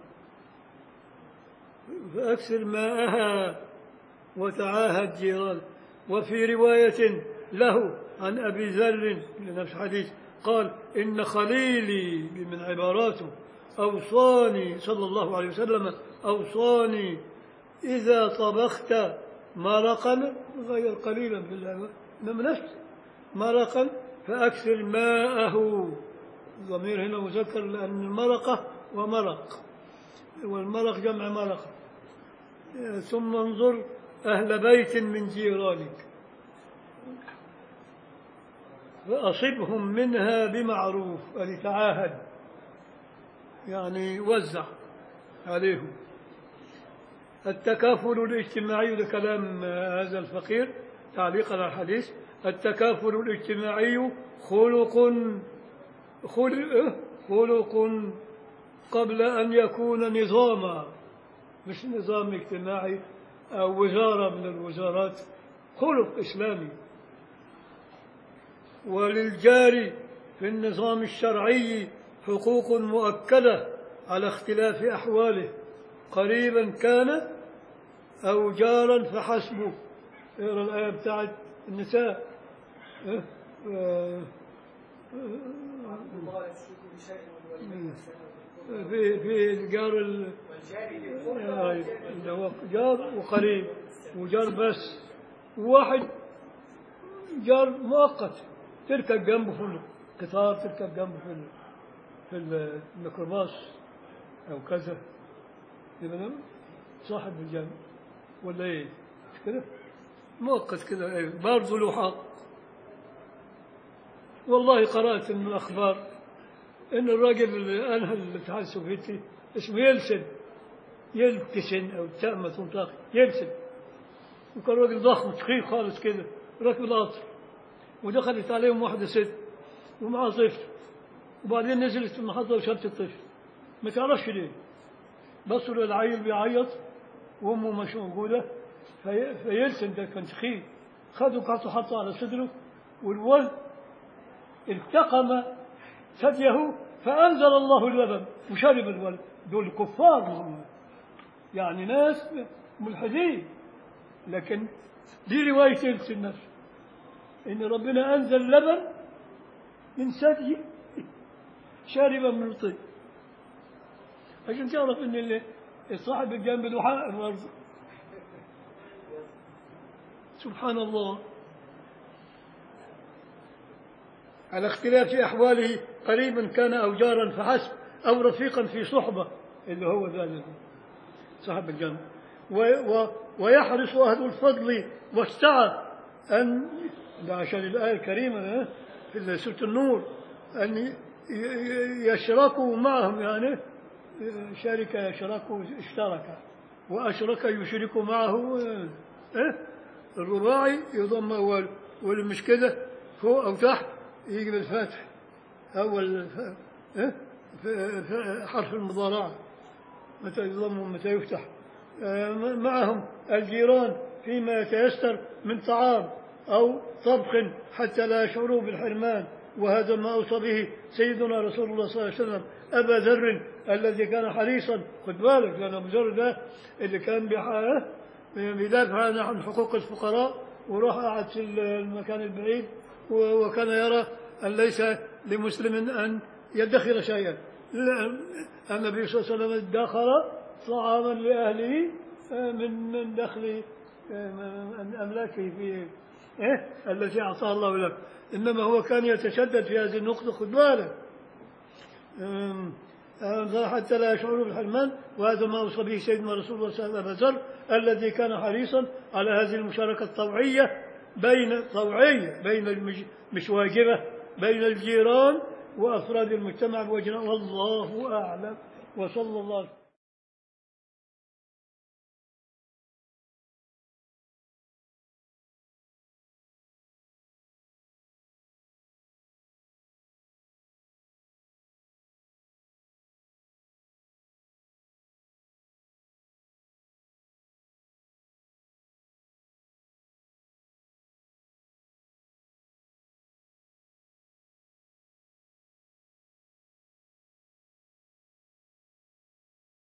فأكثر ماءها وتعاهد جيران وفي رواية له عن أبي ذر لنفس الحديث قال إن خليلي من عباراته أوصاني صلى الله عليه وسلم أوصاني إذا طبخت مرقا غير قليلا في العبارة إنما نفس مرقا فأكثر ماءه الضمير هنا مذكر لأن المرقة ومرق والمرق جمع مرقة ثم انظر أهل بيت من جيرانك فأصبهم منها بمعروف يعني تعاهد يعني وزع عليهم التكافل الاجتماعي ده كلام هذا الفقير تعليقا على الحديث التكافل الاجتماعي خلق خلق خلق قبل أن يكون نظاما مش نظام اجتماعي أو وزارة من الوزارات خلق إسلامي وللجار في النظام الشرعي حقوق مؤكدة على اختلاف أحواله قريبا كان أو جارا فحسبه اقرا الآية بتاعت النساء اه؟ اه؟ الله يشرك بشيء والوالدين يحسنون في في الجار ال- والجاري للقربى آه، والجاري اللي هو جار وقريب وجار بس وواحد جار مؤقت تركب جنبه في القطار تركب جنبه في ال- في الميكروباص او كذا يبقى ده صاحب الجنب ولا ايه مش كده مؤقت كده ايه برضه له حق والله قرأت من الأخبار إن الراجل اللي أنهى الاتحاد السوفيتي اسمه يلسن يلتسن أو التاء ما تنطق يلسن وكان راجل ضخم تخين خالص كده راكب القطر ودخلت عليهم واحدة ست ومعها طفل وبعدين نزلت في المحطة وشافت الطفل ما تعرفش ليه بصوا للعيل بيعيط وأمه مش موجودة في فيلسن ده كان تخين خدوا كعته حطه على صدره والولد التقم ثديه فأنزل الله اللبن وشرب الولد دول كفار هم يعني ناس ملحدين لكن دي رواية يلسن نفسه إن ربنا أنزل لبن من ثدي شاربا من الطين عشان تعرف إن اللي صاحب الجنب له حق برضه سبحان الله على اختلاف أحواله قريبا كان أو جارا فحسب أو رفيقا في صحبة اللي هو ذلك صاحب الجنب و و ويحرص أهل الفضل والسعة أن ده عشان الآية الكريمة ها، في سورة النور أن ي- ي- يشركوا معهم يعني شرك يشرك اشترك وأشرك يشرك معه اه؟ الرباعي يضم أول واللي مش كده فوق أو تحت يجي بالفتح أول ف- اه؟ ف- ف- حرف المضارعة متى يضم ومتى يفتح آه، معهم الجيران فيما يتيسر من طعام أو طبخ حتى لا يشعروا بالحرمان وهذا ما أوصى به سيدنا رسول الله صلى الله عليه وسلم أبا ذر الذي كان حريصا خد بالك لأن أبو ذر ده اللي كان بيح- بيدافع عن- عن حقوق الفقراء وراح قعد في المكان البعيد و- وكان يرى أن ليس لمسلم أن يدخر شيئا لا، النبي صلى الله عليه وسلم ادخر طعاما لأهله آه، من من دخل آه، من أملاكه في إيه؟ التي أعطاها الله له إنما هو كان يتشدد في هذه النقطة خد بالك أم، أم، حتى لا يشعروا بالحرمان وهذا ما أوصى به سيدنا رسول الله صلى الله عليه وسلم الذي كان حريصا على هذه المشاركة الطوعية بين طوعية بين المج... مش واجبة بين الجيران وأفراد المجتمع بوجه والله أعلم وصلى الله